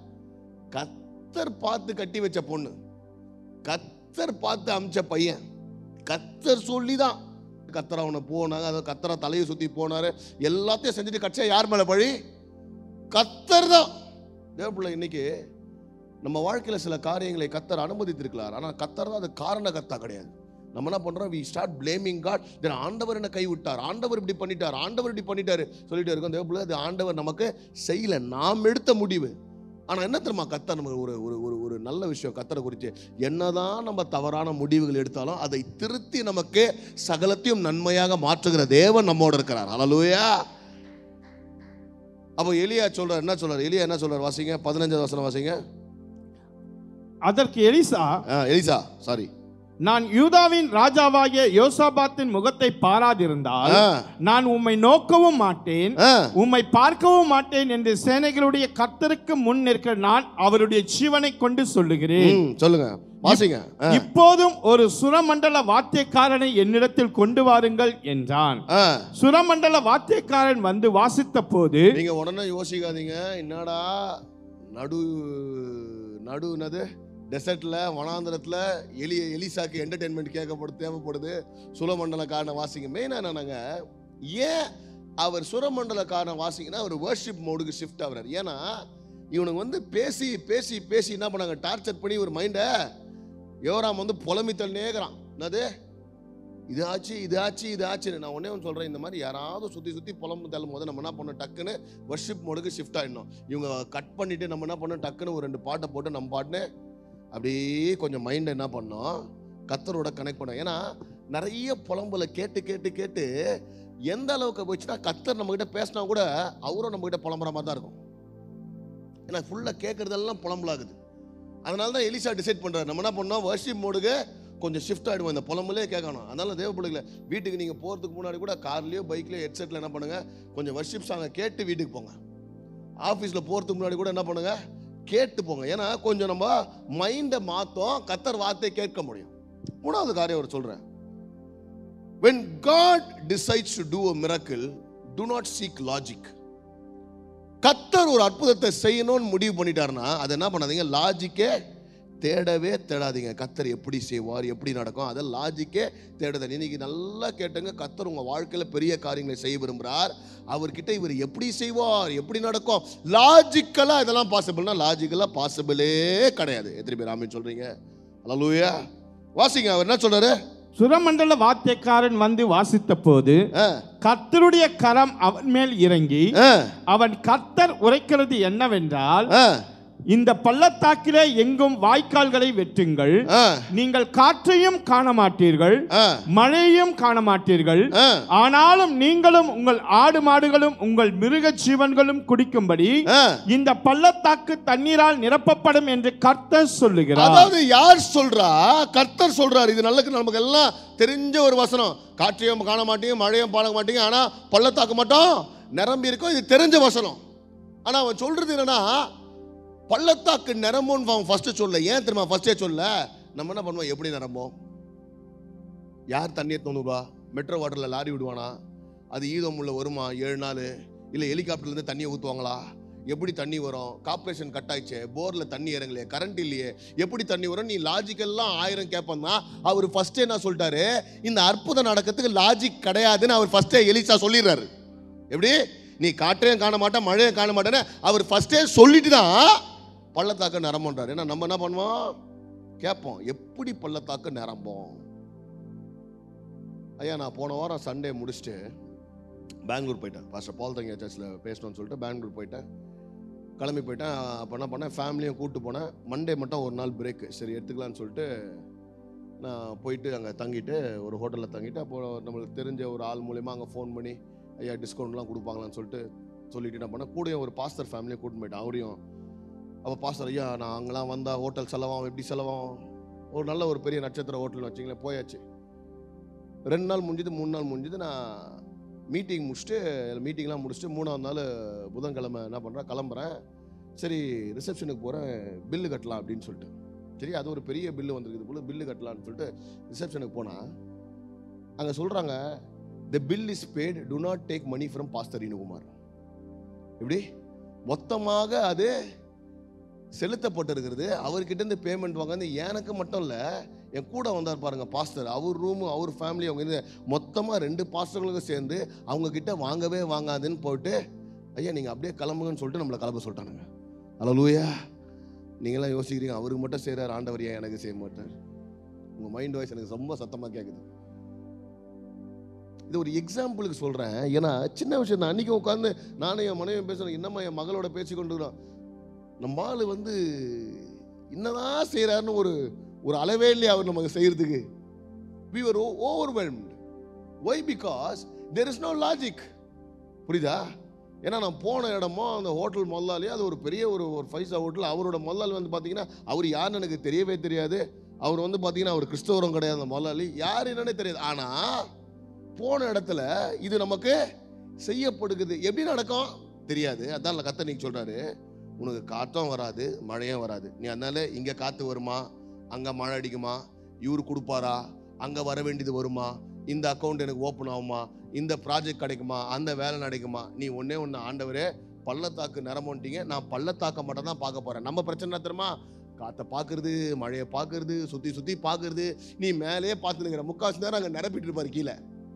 Speaker 1: கத்தர் பார்த்து கட்டி வச்ச பொண்ணு கத்தர் பார்த்து அமிச்ச பையன் கத்தர் சொல்லி தான் கத்தர் அவனை போனாங்க அதை கத்தரை தலையை சுத்தி போனாரு எல்லாத்தையும் செஞ்சுட்டு கட்சியா யார் மேல பழி கத்தர் தான் தேவப்பிள்ளை இன்னைக்கு நம்ம வாழ்க்கையில சில காரியங்களை கத்தர் அனுமதித்திருக்கிறார் ஆனா கத்தர் தான் அது காரண கத்தா கிடையாது நம்ம என்ன பண்றோம் we start blaming God then ஆண்டவர் என்ன கைவிட்டார் ஆண்டவர் இப்படி பண்ணிட்டார் ஆண்டவர் இப்படி பண்ணிட்டாரு சொல்லிட்டு இருக்கோம் தேவப்பிள்ளை அது ஆண்டவர் நமக்கு செய்யல நாம் எடுத்த முடிவு ஆனா என்ன தெரியுமா கத்தர் நமக்கு ஒரு ஒரு ஒரு ஒரு நல்ல விஷயம் கத்தரை குறித்து என்னதான் நம்ம தவறான முடிவுகள் எடுத்தாலும் அதை திருத்தி நமக்கு சகலத்தையும் நன்மையாக மாற்றுகிற தேவன் நம்மோடு இருக்கிறார் ஹalleluya அப்போ எலியா சொல்றார் என்ன சொல்றார் எலியா என்ன சொல்றார் வாசிங்க பதினஞ்சாவது வசனம் வாசிங்க
Speaker 2: அதற்கு எலிசா
Speaker 1: ஆ, எலிசா சாரி
Speaker 2: நான் யூதாவின் ராஜாவாகிய யோசாபாத்தின் முகத்தை பாராதிருந்தால்
Speaker 1: ஆ,
Speaker 2: நான் உம்மை நோக்கவும் மாட்டேன்
Speaker 1: ஆ.
Speaker 2: உம்மை பார்க்கவும் மாட்டேன் என்று சேனைகளுடைய கர்த்தருக்கு முன் நிற்கிற நான் அவருடைய ஜீவனை கொண்டு சொல்லுகிறேன்
Speaker 1: ம், சொல்லுங்க வாசிங்க ஆ,
Speaker 2: இப்போதும் ஒரு சுரமண்டல வாத்தியக்காரனை என்னிடத்தில் கொண்டு வாருங்கள் என்றான்
Speaker 1: ஆ.
Speaker 2: சுரமண்டல வாத்தியக்காரன் வந்து வாசித்த போது
Speaker 1: நீங்க உடனே யோசிக்காதீங்க என்னடா நடு நடு என்னது டெசர்ட்ல வனாந்திரத்துல எலி எலிசாக்கு என்டர்டெயின்மெண்ட் கேட்கப்படுது தேவைப்படுது சுரமண்டலக்காரனை வாசிங்க மெயினாக என்னன்னாங்க ஏன் அவர் சுரமண்டலக்காரனை வாசிங்கன்னா அவர் வர்ஷிப் மோடுக்கு ஷிஃப்ட் ஆகுறாரு ஏன்னா இவனுக்கு வந்து பேசி பேசி பேசி என்ன பண்ணாங்க டார்ச்சர் பண்ணி ஒரு மைண்டை யோராம் வந்து புலம்பி தள்ளினேக்கிறான் என்னது இது ஆச்சு இது ஆச்சு இது ஆச்சுன்னு நான் ஒன்னே ஒன்று சொல்கிறேன் இந்த மாதிரி யாராவது சுற்றி சுற்றி புலம்பு தள்ளும் போது நம்ம என்ன பண்ணோம் டக்குன்னு வர்ஷிப் மோடுக்கு ஷிஃப்ட் ஆகிடணும் இவங்க கட் பண்ணிட்டு நம்ம என்ன பண்ணோம் டக்குன்னு ஒரு ரெண்டு பாட்டை போட்டு நம்ம பாட்டுன்னு அப்படியே கொஞ்சம் மைண்டை என்ன பண்ணோம் கத்தரோட கனெக்ட் பண்ணோம் ஏன்னா நிறைய புலம்புல கேட்டு கேட்டு கேட்டு எந்த அளவுக்கு போச்சுன்னா கத்தர் நம்மகிட்ட பேசினா கூட அவரும் நம்மகிட்ட புலம்புற மாதிரி தான் இருக்கும் ஏன்னா ஃபுல்லாக கேட்குறதெல்லாம் புலம்பலாகுது அதனால தான் எலிசா டிசைட் பண்ணுறாரு நம்ம என்ன பண்ணோம் வர்ஷிப் மோடுக்கு கொஞ்சம் ஷிஃப்ட் ஆகிடுவோம் இந்த புலம்புலே கேட்கணும் அதனால தேவ பிள்ளைகளை வீட்டுக்கு நீங்கள் போகிறதுக்கு முன்னாடி கூட கார்லேயோ பைக்லேயோ ஹெட்செட்டில் என்ன பண்ணுங்கள் கொஞ்சம் வர்ஷிப் சாங்கை கேட்டு வீட்டுக்கு போங்க ஆஃபீஸில் போகிறதுக்கு முன்னாடி கூட என்ன பண்ணுங்க கேட்டு போங்க ஏன்னா கொஞ்சம் நம்ம மைண்டை மாற்றோம் கத்தர் வார்த்தை கேட்க முடியும் மூணாவது காரியம் அவர் சொல்கிறேன் when god decides to do a miracle do not seek logic கத்தர் ஒரு அற்புதத்தை செய்யணும்னு முடிவு பண்ணிட்டாருன்னா அதை என்ன பண்ணாதீங்க லாஜிக்கே தேடவே தேடாதீங்க கத்தர் எப்படி செய்வார் எப்படி நடக்கும் அதை லாஜிக்கே தேடுதல் இன்னைக்கு நல்லா கேட்டுங்க கத்தர் உங்க வாழ்க்கையில பெரிய காரியங்களை செய்ய விரும்புகிறார் அவர்கிட்ட இவர் எப்படி செய்வார் எப்படி நடக்கும் லாஜிக்கலா இதெல்லாம் பாசிபிள்னா லாஜிக்கலா பாசிபிளே கிடையாது எத்தனை பேர் ஆமின்னு சொல்றீங்க அல்லூயா வாசிங்க அவர் என்ன சொல்றாரு
Speaker 2: சுரமண்டல வாத்தியக்காரன் வந்து வாசித்த போது
Speaker 1: ஆ,
Speaker 2: கர்த்தருடைய கரம் அவன் மேல் இறங்கி
Speaker 1: ஆ,
Speaker 2: அவன் கர்த்தர் உரைக்கிறது என்னவென்றால்
Speaker 1: ஆ,
Speaker 2: இந்த பள்ளத்தாக்கிலே எங்கும் வாய்க்கால்களை வெட்டுங்கள்
Speaker 1: ஆ,
Speaker 2: நீங்கள் காற்றையும் காண மாட்டீர்கள்
Speaker 1: ஆ,
Speaker 2: மழையையும் காண மாட்டீர்கள்
Speaker 1: ஆ.
Speaker 2: ஆனாலும் நீங்களும் உங்கள் ஆடு மாடுகளும் உங்கள் மிருக ஜீவன்களும் குடிக்கும்படி
Speaker 1: ஆ.
Speaker 2: இந்த பள்ளத்தாக்கு தண்ணீரால் நிரப்பப்படும் என்று கர்த்தர் சொல்லுகிறார்
Speaker 1: அதாவது யார் சொல்றா கர்த்தர் சொல்றாரு இது நல்ல நமக்கு எல்லாம் தெரிஞ்ச ஒரு வசனம் காற்றையும் காண மாட்டீங்க மழையும் பாட மாட்டீங்க ஆனா பள்ளத்தாக்கு மட்டும் நிரம்பி இருக்கும் இது தெரிஞ்ச வசனம் ஆனா அவன் சொல்றது என்னன்னா பள்ளத்தாக்கு நிரம்பும்னு அவன் ஃபர்ஸ்ட் சொல்ல ஏன் தெரியுமா ஃபர்ஸ்டே சொல்ல நம்ம என்ன பண்ணுவோம் எப்படி நிரம்போம் யார் தண்ணீர் தோணுவா மெட்ரோ வாட்டர்ல லாரி விடுவானா அது ஈதம் உள்ள வருமா ஏழு நாள் இல்லை ஹெலிகாப்டர்ல இருந்து தண்ணியை ஊற்றுவாங்களா எப்படி தண்ணி வரும் கார்பரேஷன் கட் ஆயிடுச்சு போர்ல தண்ணி இறங்கலையே கரண்ட் இல்லையே எப்படி தண்ணி வரும் நீ லாஜிக்கெல்லாம் ஆயிரம் கேட்பேன்னா அவர் ஃபர்ஸ்டே என்ன சொல்லிட்டாரு இந்த அற்புதம் நடக்கிறதுக்கு லாஜிக் கிடையாதுன்னு அவர் ஃபர்ஸ்டே எலிசா சொல்லிடுறாரு எப்படி நீ காற்றையும் காண மாட்டேன் மழையும் காண மாட்டேன்னு அவர் ஃபர்ஸ்டே சொல்லிட்டு தான் பள்ளத்தாக்க நிரம்புன்றாரு ஏன்னா நம்ம என்ன பண்ணுவோம் கேட்போம் எப்படி பள்ளத்தாக்கு நிரம்போம் ஐயா நான் போன வாரம் சண்டே முடிச்சுட்டு பெங்களூர் போயிட்டேன் பாஸ்டர் பால் தங்கியா சர்ச்சில் பேசணும்னு சொல்லிட்டு பெங்களூர் போயிட்டேன் கிளம்பி போயிட்டேன் அப்போ என்ன பண்ணேன் ஃபேமிலியும் கூப்பிட்டு போனேன் மண்டே மட்டும் ஒரு நாள் பிரேக்கு சரி எடுத்துக்கலாம்னு சொல்லிட்டு நான் போயிட்டு அங்கே தங்கிட்டு ஒரு ஹோட்டலில் தங்கிட்டு அப்போ நம்மளுக்கு தெரிஞ்ச ஒரு ஆள் மூலயமா அங்கே ஃபோன் பண்ணி ஐயா டிஸ்கவுண்ட்லாம் கொடுப்பாங்களான்னு சொல்லிட்டு சொல்லிட்டு என்ன பண்ணேன் கூடயும் ஒரு பாஸ்டர் ஃபேமிலியை கூட்டிட்டு போயிட்டேன் அவரையும் அப்போ பாஸ்டர் ஐயா நான் அங்கெல்லாம் வந்தால் ஹோட்டல் செலவாகும் எப்படி செலவாகும் ஒரு நல்ல ஒரு பெரிய நட்சத்திர ஹோட்டல்னு வச்சிங்களேன் போயாச்சு ரெண்டு நாள் முடிஞ்சுது மூணு நாள் முடிஞ்சுது நான் மீட்டிங் முடிச்சுட்டு மீட்டிங்லாம் முடிச்சுட்டு மூணாவது நாள் புதன்கிழமை என்ன பண்ணுறேன் கிளம்புறேன் சரி ரிசப்ஷனுக்கு போகிறேன் பில்லு கட்டலாம் அப்படின்னு சொல்லிட்டு சரி அது ஒரு பெரிய பில்லு வந்திருக்குது போல பில்லு கட்டலாம்னு சொல்லிட்டு ரிசப்ஷனுக்கு போனால் அங்கே சொல்கிறாங்க the bill is paid to not take money from pastor Inukumar எப்படி மொத்தமாக அது செலுத்தப்பட்டிருக்கிறது அவர்கிட்ட இருந்து பேமெண்ட் வாங்க எனக்கு மட்டும் இல்லை என் கூட வந்தார் பாருங்க பாஸ்டர் அவர் ரூமு அவர் ஃபேமிலி அவங்க இருந்து மொத்தமாக ரெண்டு பாஸ்டர்களுக்கும் சேர்ந்து அவங்க கிட்ட வாங்கவே வாங்காதுன்னு போயிட்டு ஐயா நீங்கள் அப்படியே கிளம்புங்கன்னு சொல்லிட்டு நம்மளை கிளம்ப சொல்லிட்டானுங்க அலலூயா நீங்களாம் யோசிக்கிறீங்க அவருக்கு மட்டும் செய்கிறார் ஆண்டவர் ஏன் எனக்கு செய்ய மாட்டார் உங்கள் மைண்ட் வாய்ஸ் எனக்கு ரொம்ப சத்தமாக கேட்குது இது ஒரு எக்ஸாம்பிளுக்கு சொல்கிறேன் ஏன்னா சின்ன விஷயம் தான் அன்றைக்கி உட்காந்து நானும் என் மனைவி பேசுகிறேன் இன்னமா என் மகளோட பேசி கொண்டு நம்ம ஆள் வந்து என்னதான் செய்கிறாருன்னு ஒரு ஒரு அளவே இல்லையா அவர் நமக்கு செய்யறதுக்கு we were o- overwhelmed why because there is no logic புரியுதா ஏன்னா நான் போன இடமோ அந்த ஹோட்டல் முதலாளி அது ஒரு பெரிய ஒரு ஒரு ஃபைவ் ஸ்டார் ஹோட்டல் அவரோட முதலாளி வந்து பார்த்தீங்கன்னா அவர் யாருன்னு எனக்கு தெரியவே தெரியாது அவர் வந்து பார்த்தீங்கன்னா அவர் கிறிஸ்தவரும் கிடையாது அந்த முதலாளி யார் என்னன்னே தெரியாது ஆனால் போன இடத்துல இது நமக்கு செய்யப்படுகிறது எப்படி நடக்கும் தெரியாது அதான் கத்த நீங்க சொல்றாரு உனக்கு காற்றும் வராது மழையும் வராது நீ அதனால இங்க காத்து வருமா அங்க மழை அடிக்குமா இவரு கொடுப்பாரா அங்க வர வேண்டியது வருமா இந்த அக்கௌண்ட் எனக்கு ஓப்பன் ஆகுமா இந்த ப்ராஜெக்ட் கிடைக்குமா அந்த வேலை நடக்குமா நீ ஒண்ணே ஒன்று ஆண்டவரே பள்ளத்தாக்கு நிறமோன்ட்டீங்க நான் பள்ளத்தாக்க மட்டும் தான் பார்க்க போறேன் நம்ம பிரச்சனை என்ன தெரியுமா காற்றை பார்க்கறது மழையை பார்க்கறது சுத்தி சுத்தி பார்க்கறது நீ மேலேயே பார்த்துனுங்கிற முக்காசு நேரம் அங்கே நிரப்பிட்டு இருப்பாரு கீழே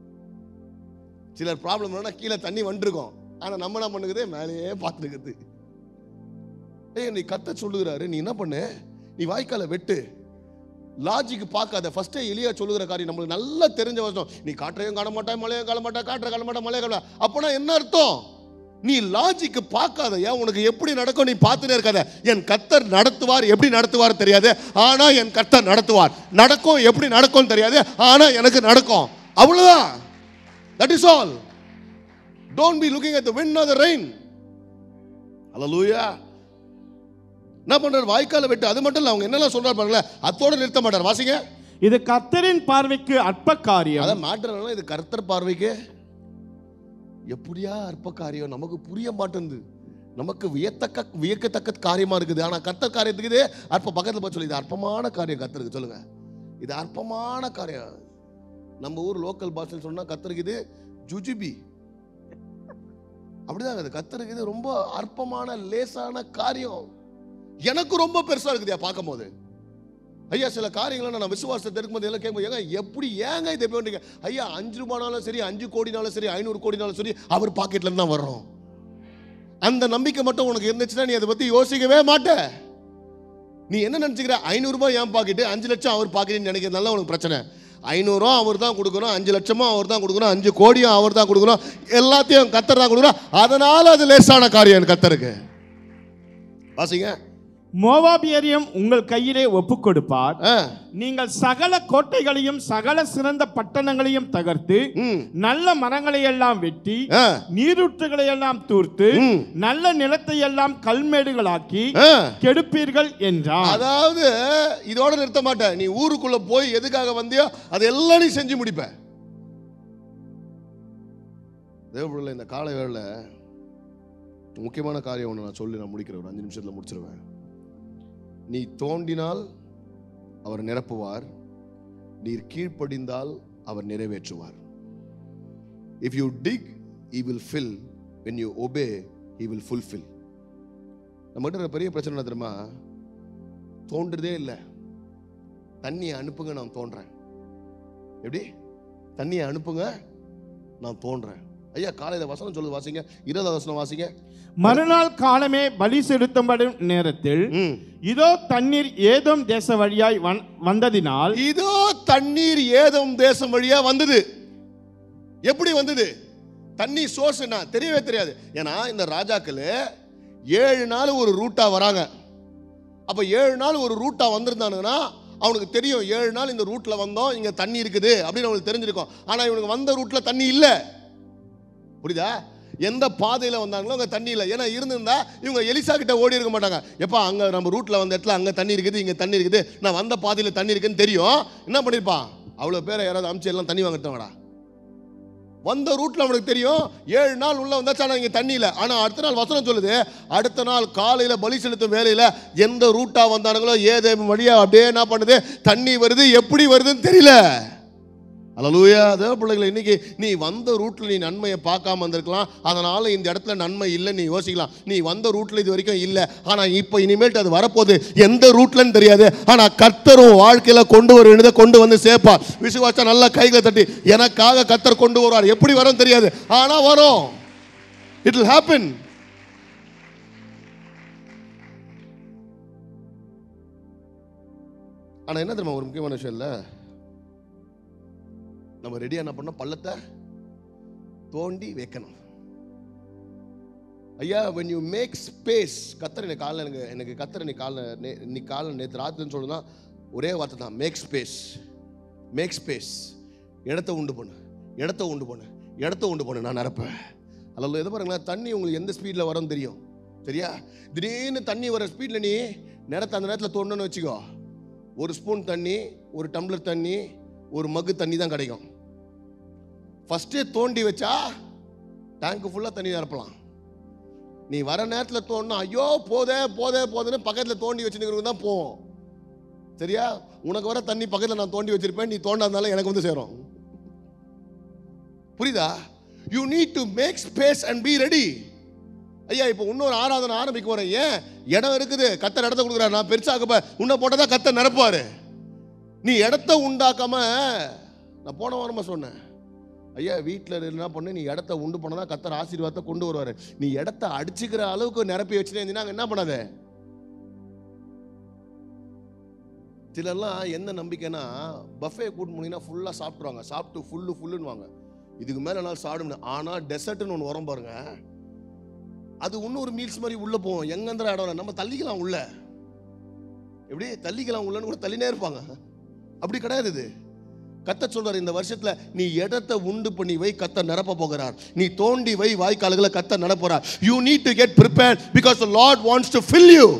Speaker 1: சிலர் ப்ராப்ளம் என்னன்னா கீழே தண்ணி வந்துருக்கும் ஆனா நம்ம என்ன பண்ணுகிறது மேலேயே பார்த்துருக்குது ஏய் நீ கத்த சொல்லுகிறாரு நீ என்ன பண்ணு நீ வாய்க்கால வெட்டு லாஜிக் பார்க்காத ஃபர்ஸ்டே எளியா சொல்லுகிற காரியம் நம்மளுக்கு நல்லா தெரிஞ்ச வருஷம் நீ காற்றையும் காண மாட்டாய் மழையும் காண மாட்டாய் காற்றை காண மாட்டாய் மழையை காண அப்போனா என்ன அர்த்தம் நீ லாஜிக் பார்க்காத ஏன் உனக்கு எப்படி நடக்கும் நீ பார்த்துட்டே இருக்காத என் கத்தர் நடத்துவார் எப்படி நடத்துவார் தெரியாது ஆனா என் கத்தர் நடத்துவார் நடக்கும் எப்படி நடக்கும் தெரியாது ஆனா எனக்கு நடக்கும் அவ்வளவுதான் that is all don't be looking at the wind or the rain ஹalleluya என்ன பண்றாரு வாய்க்கால வெட்டு அது மட்டும் இல்ல அவங்க என்னெல்லாம் சொல்றாரு பாருங்களேன் அத்தோட நிறுத்த மாட்டார் வாசிங்க
Speaker 2: இது கர்த்தரின் பார்வைக்கு அற்ப காரியம்
Speaker 1: அதான் மாட்டுறதுனால இது கர்த்தர் பார்வைக்கு எப்படியா அற்ப காரியம் நமக்கு புரிய மாட்டேங்குது நமக்கு வியத்தக்க வியக்கத்தக்க காரியமா இருக்குது ஆனா கர்த்தர் காரியத்துக்கு இது அற்ப பக்கத்துல போய் சொல்லி இது அற்பமான காரியம் கர்த்தருக்கு சொல்லுங்க இது அற்பமான காரியம் நம்ம ஊர் லோக்கல் பாஷையில் சொன்னா கர்த்தருக்கு இது ஜுஜுபி அப்படிதான் அது கர்த்தருக்கு இது ரொம்ப அற்பமான லேசான காரியம் எனக்கு ரொம்ப பெருசா இருக்குதுயா பார்க்கும்போது ஐயா சில காரியங்களை நான் விசுவாசத்தை இருக்கும்போது எல்லாம் கேட்கும்போது ஏங்க எப்படி ஏங்க இதை பண்ணுறீங்க ஐயா அஞ்சு ரூபானாலும் சரி அஞ்சு கோடினாலும் சரி ஐநூறு கோடினாலும் சரி அவர் பாக்கெட்ல இருந்து தான் வர்றோம் அந்த நம்பிக்கை மட்டும் உனக்கு இருந்துச்சுன்னா நீ அதை பத்தி யோசிக்கவே மாட்ட நீ என்ன நினைச்சுக்கிற ஐநூறு ரூபாய் என் பாக்கெட்டு அஞ்சு லட்சம் அவர் பாக்கெட்டுன்னு நினைக்கிறதுனால உனக்கு பிரச்சனை ஐநூறும் அவர் தான் கொடுக்கணும் அஞ்சு லட்சமும் அவர் தான் கொடுக்கணும் அஞ்சு கோடியும் அவர் தான் கொடுக்கணும் எல்லாத்தையும் கத்தர் தான் கொடுக்கணும் அதனால அது லேசான காரியம் கத்தருக்கு வாசிங்க
Speaker 2: மோவாபியரையும் உங்கள் கையிலே ஒப்புக் கொடுப்பார்
Speaker 1: ஆ
Speaker 2: நீங்கள் சகல கோட்டைகளையும் சகல சிறந்த பட்டணங்களையும் தகர்த்து
Speaker 1: ம்
Speaker 2: நல்ல மரங்களை எல்லாம் வெட்டி
Speaker 1: ஆ
Speaker 2: நீரூற்றுகளை எல்லாம் தூர்த்து
Speaker 1: ம்
Speaker 2: நல்ல நிலத்தை எல்லாம் கல்மேடுகளாக்கி
Speaker 1: ஆ
Speaker 2: கெடுப்பீர்கள் என்றார்
Speaker 1: அதாவது இதோட நிறுத்த மாட்டேன் நீ ஊருக்குள்ள போய் எதுக்காக வந்தியோ அதெல்லாம் நீ செஞ்சு முடிப்ப தேவபிள்ளை இந்த காலை வேளையில முக்கியமான காரியம் ஒன்று நான் சொல்லி நான் முடிக்கிறேன் ஒரு அஞ்சு நிமிஷத்துல முடிச்சிருவேன் நீ தோண்டினால் அவர் நிரப்புவார் நீர் கீழ்ப்படிந்தால் அவர் நிறைவேற்றுவார் if you dig he will fill when you obey he will fulfill நம்மகிட்ட இருக்கிற பெரிய பிரச்சனை என்ன தெரியுமா தோன்றதே இல்லை தண்ணியை அனுப்புங்க நான் தோன்றேன் எப்படி தண்ணியை அனுப்புங்க நான் தோன்றேன் ஐயா காலையில வசனம் சொல்லுது வாசிங்க இருபதாவது வசனம் வாசிங்க
Speaker 2: மறுநாள் காலமே பலி செலுத்தப்படும் நேரத்தில்
Speaker 1: ம்.
Speaker 2: இதோ தண்ணீர் ஏதோம் தேச வழியாய் வந்- வந்ததினால்
Speaker 1: இதோ தண்ணீர் ஏதும் தேசம் வழியா வந்தது எப்படி வந்தது தண்ணி சோர்ஸ் என்ன தெரியவே தெரியாது ஏன்னா இந்த ராஜாக்கள் ஏழு நாள் ஒரு ரூட்டா வராங்க அப்ப ஏழு நாள் ஒரு ரூட்டா வந்திருந்தானுங்கன்னா அவனுக்கு தெரியும் ஏழு நாள் இந்த ரூட்ல வந்தோம் இங்க தண்ணி இருக்குது அப்படின்னு அவனுக்கு தெரிஞ்சிருக்கும் ஆனா இவனுக்கு வந்த ரூட்ல தண்ணி இல்ல புரியுதா எந்த பாதையில வந்தாங்களோ அங்க தண்ணி இல்லை ஏன்னா இருந்திருந்தா இவங்க எலிசா கிட்ட ஓடி இருக்க மாட்டாங்க எப்பா அங்க நம்ம ரூட்ல வந்த இடத்துல அங்க தண்ணி இருக்குது இங்க தண்ணி இருக்குது நான் வந்த பாதையில தண்ணி இருக்குன்னு தெரியும் என்ன பண்ணிருப்பான் அவ்வளவு பேரை யாராவது அமிச்சு எல்லாம் தண்ணி வாங்கிட்டவங்கடா வந்த ரூட்ல அவனுக்கு தெரியும் ஏழு நாள் உள்ள வந்தாச்சு ஆனா இங்க தண்ணி இல்லை ஆனா அடுத்த நாள் வசனம் சொல்லுது அடுத்த நாள் காலையில பலி செலுத்தும் வேலையில எந்த ரூட்டா வந்தானுங்களோ ஏதே வழியா அப்படியே என்ன பண்ணுது தண்ணி வருது எப்படி வருதுன்னு தெரியல அலலூயா தேவ பிள்ளைகளை இன்னைக்கு நீ வந்த ரூட்ல நீ நன்மையை பார்க்காம வந்திருக்கலாம் அதனால இந்த இடத்துல நன்மை இல்லை நீ யோசிக்கலாம் நீ வந்த ரூட்ல இது வரைக்கும் இல்லை ஆனா இப்போ இனிமேல்ட்டு அது வரப்போகுது எந்த ரூட்லன்னு தெரியாது ஆனா கர்த்தரும் வாழ்க்கையில கொண்டு வர வேண்டியதை கொண்டு வந்து சேர்ப்பார் விசுவாசம் நல்லா கைகளை தட்டி எனக்காக கர்த்தர் கொண்டு வருவார் எப்படி வரும் தெரியாது ஆனா வரும் இட் will happen ஆனா என்ன தெரியுமா ஒரு முக்கியமான விஷயம் இல்லை நம்ம ரெடியா என்ன பண்ணோம் பள்ளத்தை தோண்டி வைக்கணும் ஐயா when you மேக் ஸ்பேஸ் கத்தர் எனக்கு காலைல எனக்கு எனக்கு கத்தர் இன்னைக்கு காலைல நே இன்னைக்கு காலைல நேற்று ராத்திரின்னு சொல்லுனா ஒரே வார்த்தை தான் மேக் ஸ்பேஸ் மேக் ஸ்பேஸ் இடத்த உண்டு பண்ணு இடத்த உண்டு பண்ணு இடத்த உண்டு பண்ணு நான் நிரப்பேன் அதில் எது பாருங்களேன் தண்ணி உங்களுக்கு எந்த ஸ்பீடில் வரும்னு தெரியும் சரியா திடீர்னு தண்ணி வர ஸ்பீடில் நீ நிறத்தை அந்த நேரத்தில் தோணுன்னு வச்சுக்கோ ஒரு ஸ்பூன் தண்ணி ஒரு டம்ளர் தண்ணி ஒரு மக்கு தண்ணி தான் கிடைக்கும் ஃபஸ்ட்டே தோண்டி வச்சா டேங்க்கு ஃபுல்லாக தண்ணி நிரப்பலாம் நீ வர நேரத்தில் தோணுனா ஐயோ போதே போதே போதேன்னு பக்கத்தில் தோண்டி வச்சுருக்கிறவங்க தான் போவோம் சரியா உனக்கு வர தண்ணி பக்கத்தில் நான் தோண்டி வச்சிருப்பேன் நீ தோண்டாதனால எனக்கு வந்து சேரும் புரியுதா you need to make space and be ready ஐயா இப்போ இன்னொரு ஆராதனை ஆரம்பிக்க போறேன் ஏன் இடம் இருக்குது கத்தர் இடத்த கொடுக்குறாரு நான் பெருசாக்கப்ப உன்னை போட்டதா கத்தர் நிரப்புவாரு நீ இடத்த உண்டாக்காம நான் போன வாரமா சொன்னேன் ஐயா வீட்டில் என்ன பண்ணு நீ இடத்த உண்டு பண்ணதா கத்தர் ஆசீர்வாதத்தை கொண்டு வருவாரு நீ இடத்த அடிச்சுக்கிற அளவுக்கு நிரப்பி வச்சுட்டே இருந்தீங்கன்னா என்ன பண்ணாத சிலர்லாம் என்ன நம்பிக்கைன்னா பஃபே கூட்டு போனீங்கன்னா ஃபுல்லாக சாப்பிட்ருவாங்க சாப்பிட்டு ஃபுல்லு ஃபுல்லுன்னுவாங்க இதுக்கு மேலே என்னால் சாப்பிட முடியாது ஆனால் டெசர்ட்னு ஒன்று வரும் பாருங்க அது இன்னொரு மீல்ஸ் மாதிரி உள்ள போவோம் எங்கந்திர இடம் இல்லை. நம்ம தள்ளிக்கலாம் உள்ள எப்படி தள்ளிக்கலாம் உள்ளன்னு கூட தள்ளினே இருப்பாங்க அப்படி கிடையாது இது கத்த சொல்றாரு இந்த வருஷத்துல நீ இடத்தை உண்டு பண்ணி வை கத்த நிரப்ப போகிறார் நீ தோண்டி வை வாய்க்கால்களை கத்த நிரப்புறார் you need to get prepare because Lord wants to fill you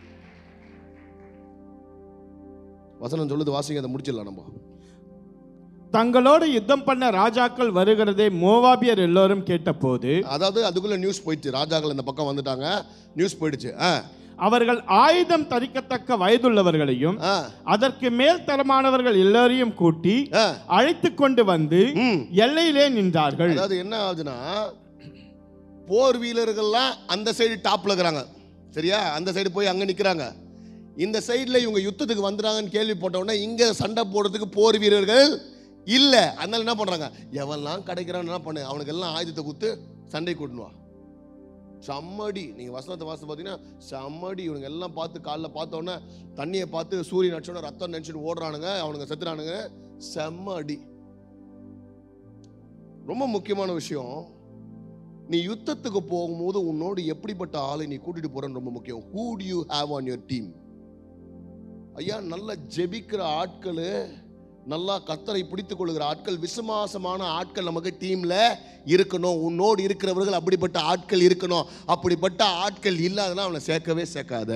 Speaker 1: வசனம் சொல்லுது வாசிங்க அதை முடிச்சிடலாம் நம்ம
Speaker 2: தங்களோடு யுத்தம் பண்ண ராஜாக்கள் வருகிறதை மோவாபியர் எல்லோரும் கேட்டபோது
Speaker 1: அதாவது அதுக்குள்ள நியூஸ் போயிடுச்சு ராஜாக்கள் இந்த பக்கம் வந்துட்டாங்க நியூஸ் போயிடுச்சு ஆ
Speaker 2: அவர்கள் ஆயுதம் தரிக்கத்தக்க வயதுள்ளவர்களையும்
Speaker 1: ஆ
Speaker 2: அதற்கு மேல் தரமானவர்கள் எல்லோரையும் கூட்டி
Speaker 1: ஆ
Speaker 2: அழைத்து கொண்டு வந்து
Speaker 1: ம்
Speaker 2: எல்லையிலே நின்றார்கள்
Speaker 1: அதாவது என்ன ஆகுதுன்னா போர் வீரர்கள்லாம் அந்த சைடு டாப்ல இருக்கிறாங்க சரியா அந்த சைடு போய் அங்க நிக்கிறாங்க இந்த சைடுல இவங்க யுத்தத்துக்கு வந்துறாங்கன்னு கேள்விப்பட்ட உடனே இங்க சண்டை போடுறதுக்கு போர் வீரர்கள் இல்ல அதனால என்ன பண்றாங்க எவன்லாம் கிடைக்கிறான் என்ன பண்ணு அவனுக்கு எல்லாம் ஆயுதத்தை குத்து சண்டை கூட்டணும் வா செம்மடி நீங்க வசனத்தை வாசம் பார்த்தீங்கன்னா செம்மடி இவனுங்க எல்லாம் பார்த்து காலைல பார்த்த உடனே தண்ணியை பார்த்து சூரியன் அடிச்சோட ரத்தம் நினைச்சிட்டு ஓடுறானுங்க அவனுங்க செத்துறானுங்க செம்ம அடி ரொம்ப முக்கியமான விஷயம் நீ யுத்தத்துக்கு போகும்போது உன்னோடு எப்படிப்பட்ட ஆளை நீ கூட்டிட்டு போறன்னு ரொம்ப முக்கியம் who do you have on your team ஐயா நல்ல ஜெபிக்கிற ஆட்கள் நல்லா கத்தரை பிடித்துக் கொள்கிற ஆட்கள் விசுவாசமான ஆட்கள் நமக்கு டீம்ல இருக்கணும் உன்னோடு இருக்கிறவர்கள் அப்படிப்பட்ட ஆட்கள் இருக்கணும் அப்படிப்பட்ட ஆட்கள் இல்லாதனா அவனை சேர்க்கவே சேர்க்காத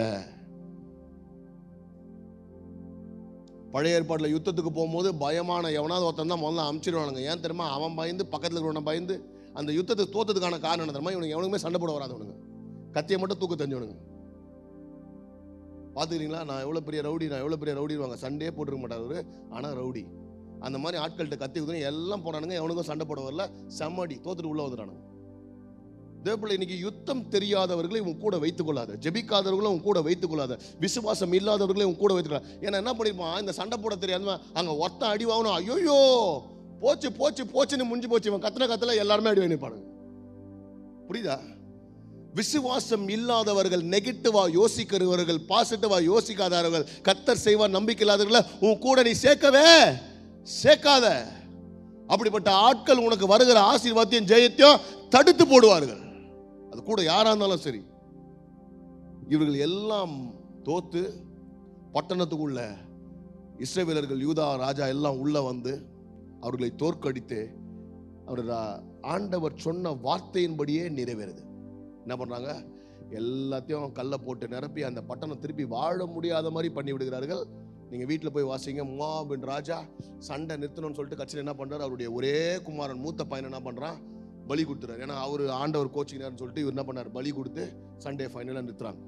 Speaker 1: பழைய ஏற்பாட்டில் யுத்தத்துக்கு போகும்போது பயமான எவனாவது ஒருத்தன் தான் முதல்ல அமுச்சிடுவானுங்க ஏன் தெரியுமா அவன் பயந்து பக்கத்தில் இருக்கிறவனை பயந்து அந்த யுத்தத்துக்கு தோத்ததுக்கான காரணம் என்ன தெரியுமா இவனுக்கு எவனுக்குமே சண்டை போட வராதவனுங்க கத்தியை மட்டும் தூக்க தெரிஞ்சவனுங்க பார்த்துக்கிறீங்களா நான் எவ்வளோ பெரிய ரவுடி நான் எவ்வளோ பெரிய ரவுடிவாங்க சண்டே போட்டுருக்க மாட்டார் அவரு ஆனால் ரவுடி அந்த மாதிரி ஆட்கள்கிட்ட கத்தி குதிரை எல்லாம் போனானுங்க எவனுக்கும் சண்டை போட வரல செம்மடி தோத்துட்டு உள்ள வந்துட்டானுங்க தேவப்பிள்ளை இன்னைக்கு யுத்தம் தெரியாதவர்களை உன் கூட வைத்துக் கொள்ளாத ஜெபிக்காதவர்களும் உன் கூட வைத்துக் கொள்ளாத விசுவாசம் இல்லாதவர்களை உன் கூட வைத்துக் கொள்ளாத ஏன்னா என்ன பண்ணிருப்பான் இந்த சண்டை போட தெரியாதவன் அங்க ஒருத்தன் அடி வாங்கணும் ஐயோயோ போச்சு போச்சு போச்சுன்னு முடிஞ்சு போச்சு இவன் கத்துன கத்துல எல்லாருமே அடி வாங்கிப்பானுங்க புரியுதா விசுவாசம் இல்லாதவர்கள் நெகட்டிவா யோசிக்கிறவர்கள் பாசிட்டிவா யோசிக்காதவர்கள் கத்தர் செய்வார் நம்பிக்கை இல்லாதவர்களை உன் கூட நீ சேர்க்கவே சேர்க்காத அப்படிப்பட்ட ஆட்கள் உனக்கு வருகிற ஆசீர்வாதத்தையும் ஜெயத்தையும் தடுத்து போடுவார்கள் அது கூட யாரா இருந்தாலும் சரி இவர்கள் எல்லாம் தோத்து பட்டணத்துக்குள்ள இஸ்ரவேலர்கள் யூதா ராஜா எல்லாம் உள்ள வந்து அவர்களை தோற்கடித்து அவர் ரா- ஆண்டவர் சொன்ன வார்த்தையின்படியே நிறைவேறுது என்ன பண்றாங்க எல்லாத்தையும் கல்லை போட்டு நிரப்பி அந்த பட்டணம் திருப்பி வாழ முடியாத மாதிரி பண்ணி விடுகிறார்கள் நீங்க வீட்டில் போய் வாசிங்க முவாபின் ராஜா சண்டை நிறுத்தணும்னு சொல்லிட்டு கட்சியில் என்ன பண்றாரு அவருடைய ஒரே குமாரன் மூத்த பையன் என்ன பண்றான் பலி கொடுத்துறாரு ஏன்னா அவர் ஆண்டவர் கோச்சிங்னார்னு சொல்லிட்டு இவர் என்ன பண்ணார் பலி கொடுத்து சண்டே ஃபைனலாக நிறுத்துறாங்க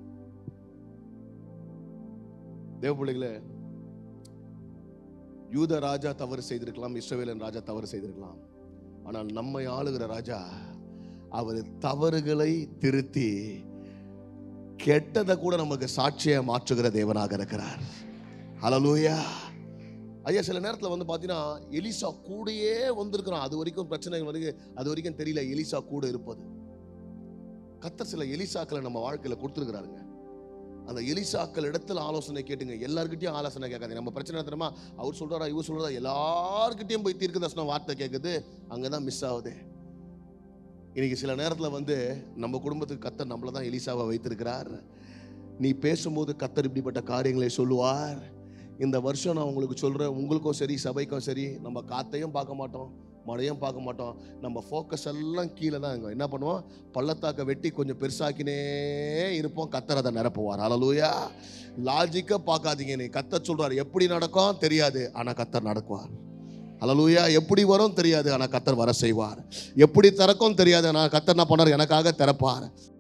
Speaker 1: தேவ பிள்ளைகளே யூத ராஜா தவறு செய்திருக்கலாம் இஸ்ரவேலன் ராஜா தவறு செய்திருக்கலாம் ஆனால் நம்மை ஆளுகிற ராஜா அவர் தவறுகளை திருத்தி கெட்டதை கூட நமக்கு சாட்சியை மாற்றுகிற தேவனாக இருக்கிறார் ஹalleluya ஐயா சில நேரத்தில் வந்து பார்த்தீங்கன்னா எலிசா கூடயே வந்திருக்கிறான் அது வரைக்கும் பிரச்சனை வருது அது வரைக்கும் தெரியல எலிசா கூட இருப்பது கத்தர் சில எலிசாக்களை நம்ம வாழ்க்கையில கொடுத்துருக்கிறாருங்க அந்த எலிசாக்கள் இடத்துல ஆலோசனை கேட்டுங்க எல்லார்கிட்டயும் ஆலோசனை கேட்காதீங்க நம்ம பிரச்சனை தெரியுமா அவர் சொல்றாரா இவர் சொல்றாரா எல்லார்கிட்டயும் போய் தீர்க்க தரிசனம் வார்த்தை கேட்குது அங்கதான் மிஸ் ஆகுது இன்னைக்கு சில நேரத்தில் வந்து நம்ம குடும்பத்துக்கு கத்தர் நம்மள தான் எலிசாவை வைத்திருக்கிறார் நீ பேசும்போது கத்தர் இப்படிப்பட்ட காரியங்களை சொல்லுவார் இந்த வருஷம் நான் உங்களுக்கு சொல்றேன் உங்களுக்கும் சரி சபைக்கும் சரி நம்ம காத்தையும் பார்க்க மாட்டோம் மழையும் பார்க்க மாட்டோம் நம்ம ஃபோக்கஸ் எல்லாம் கீழே தான் இங்க என்ன பண்ணுவோம் பள்ளத்தாக்க வெட்டி கொஞ்சம் பெருசாக்கினே இருப்போம் கத்தர் அதை நிரப்புவார் அலலூயா லாஜிக்காக பார்க்காதீங்க நீ கத்தர் சொல்றாரு எப்படி நடக்கும் தெரியாது ஆனால் கத்தர் நடக்குவார் அலலூயா எப்படி வரும் தெரியாது ஆனால் கத்தர் வர செய்வார் எப்படி திறக்கும் தெரியாது ஆனால் கத்தர் என்ன பண்ணார் எனக்காக திறப்பார்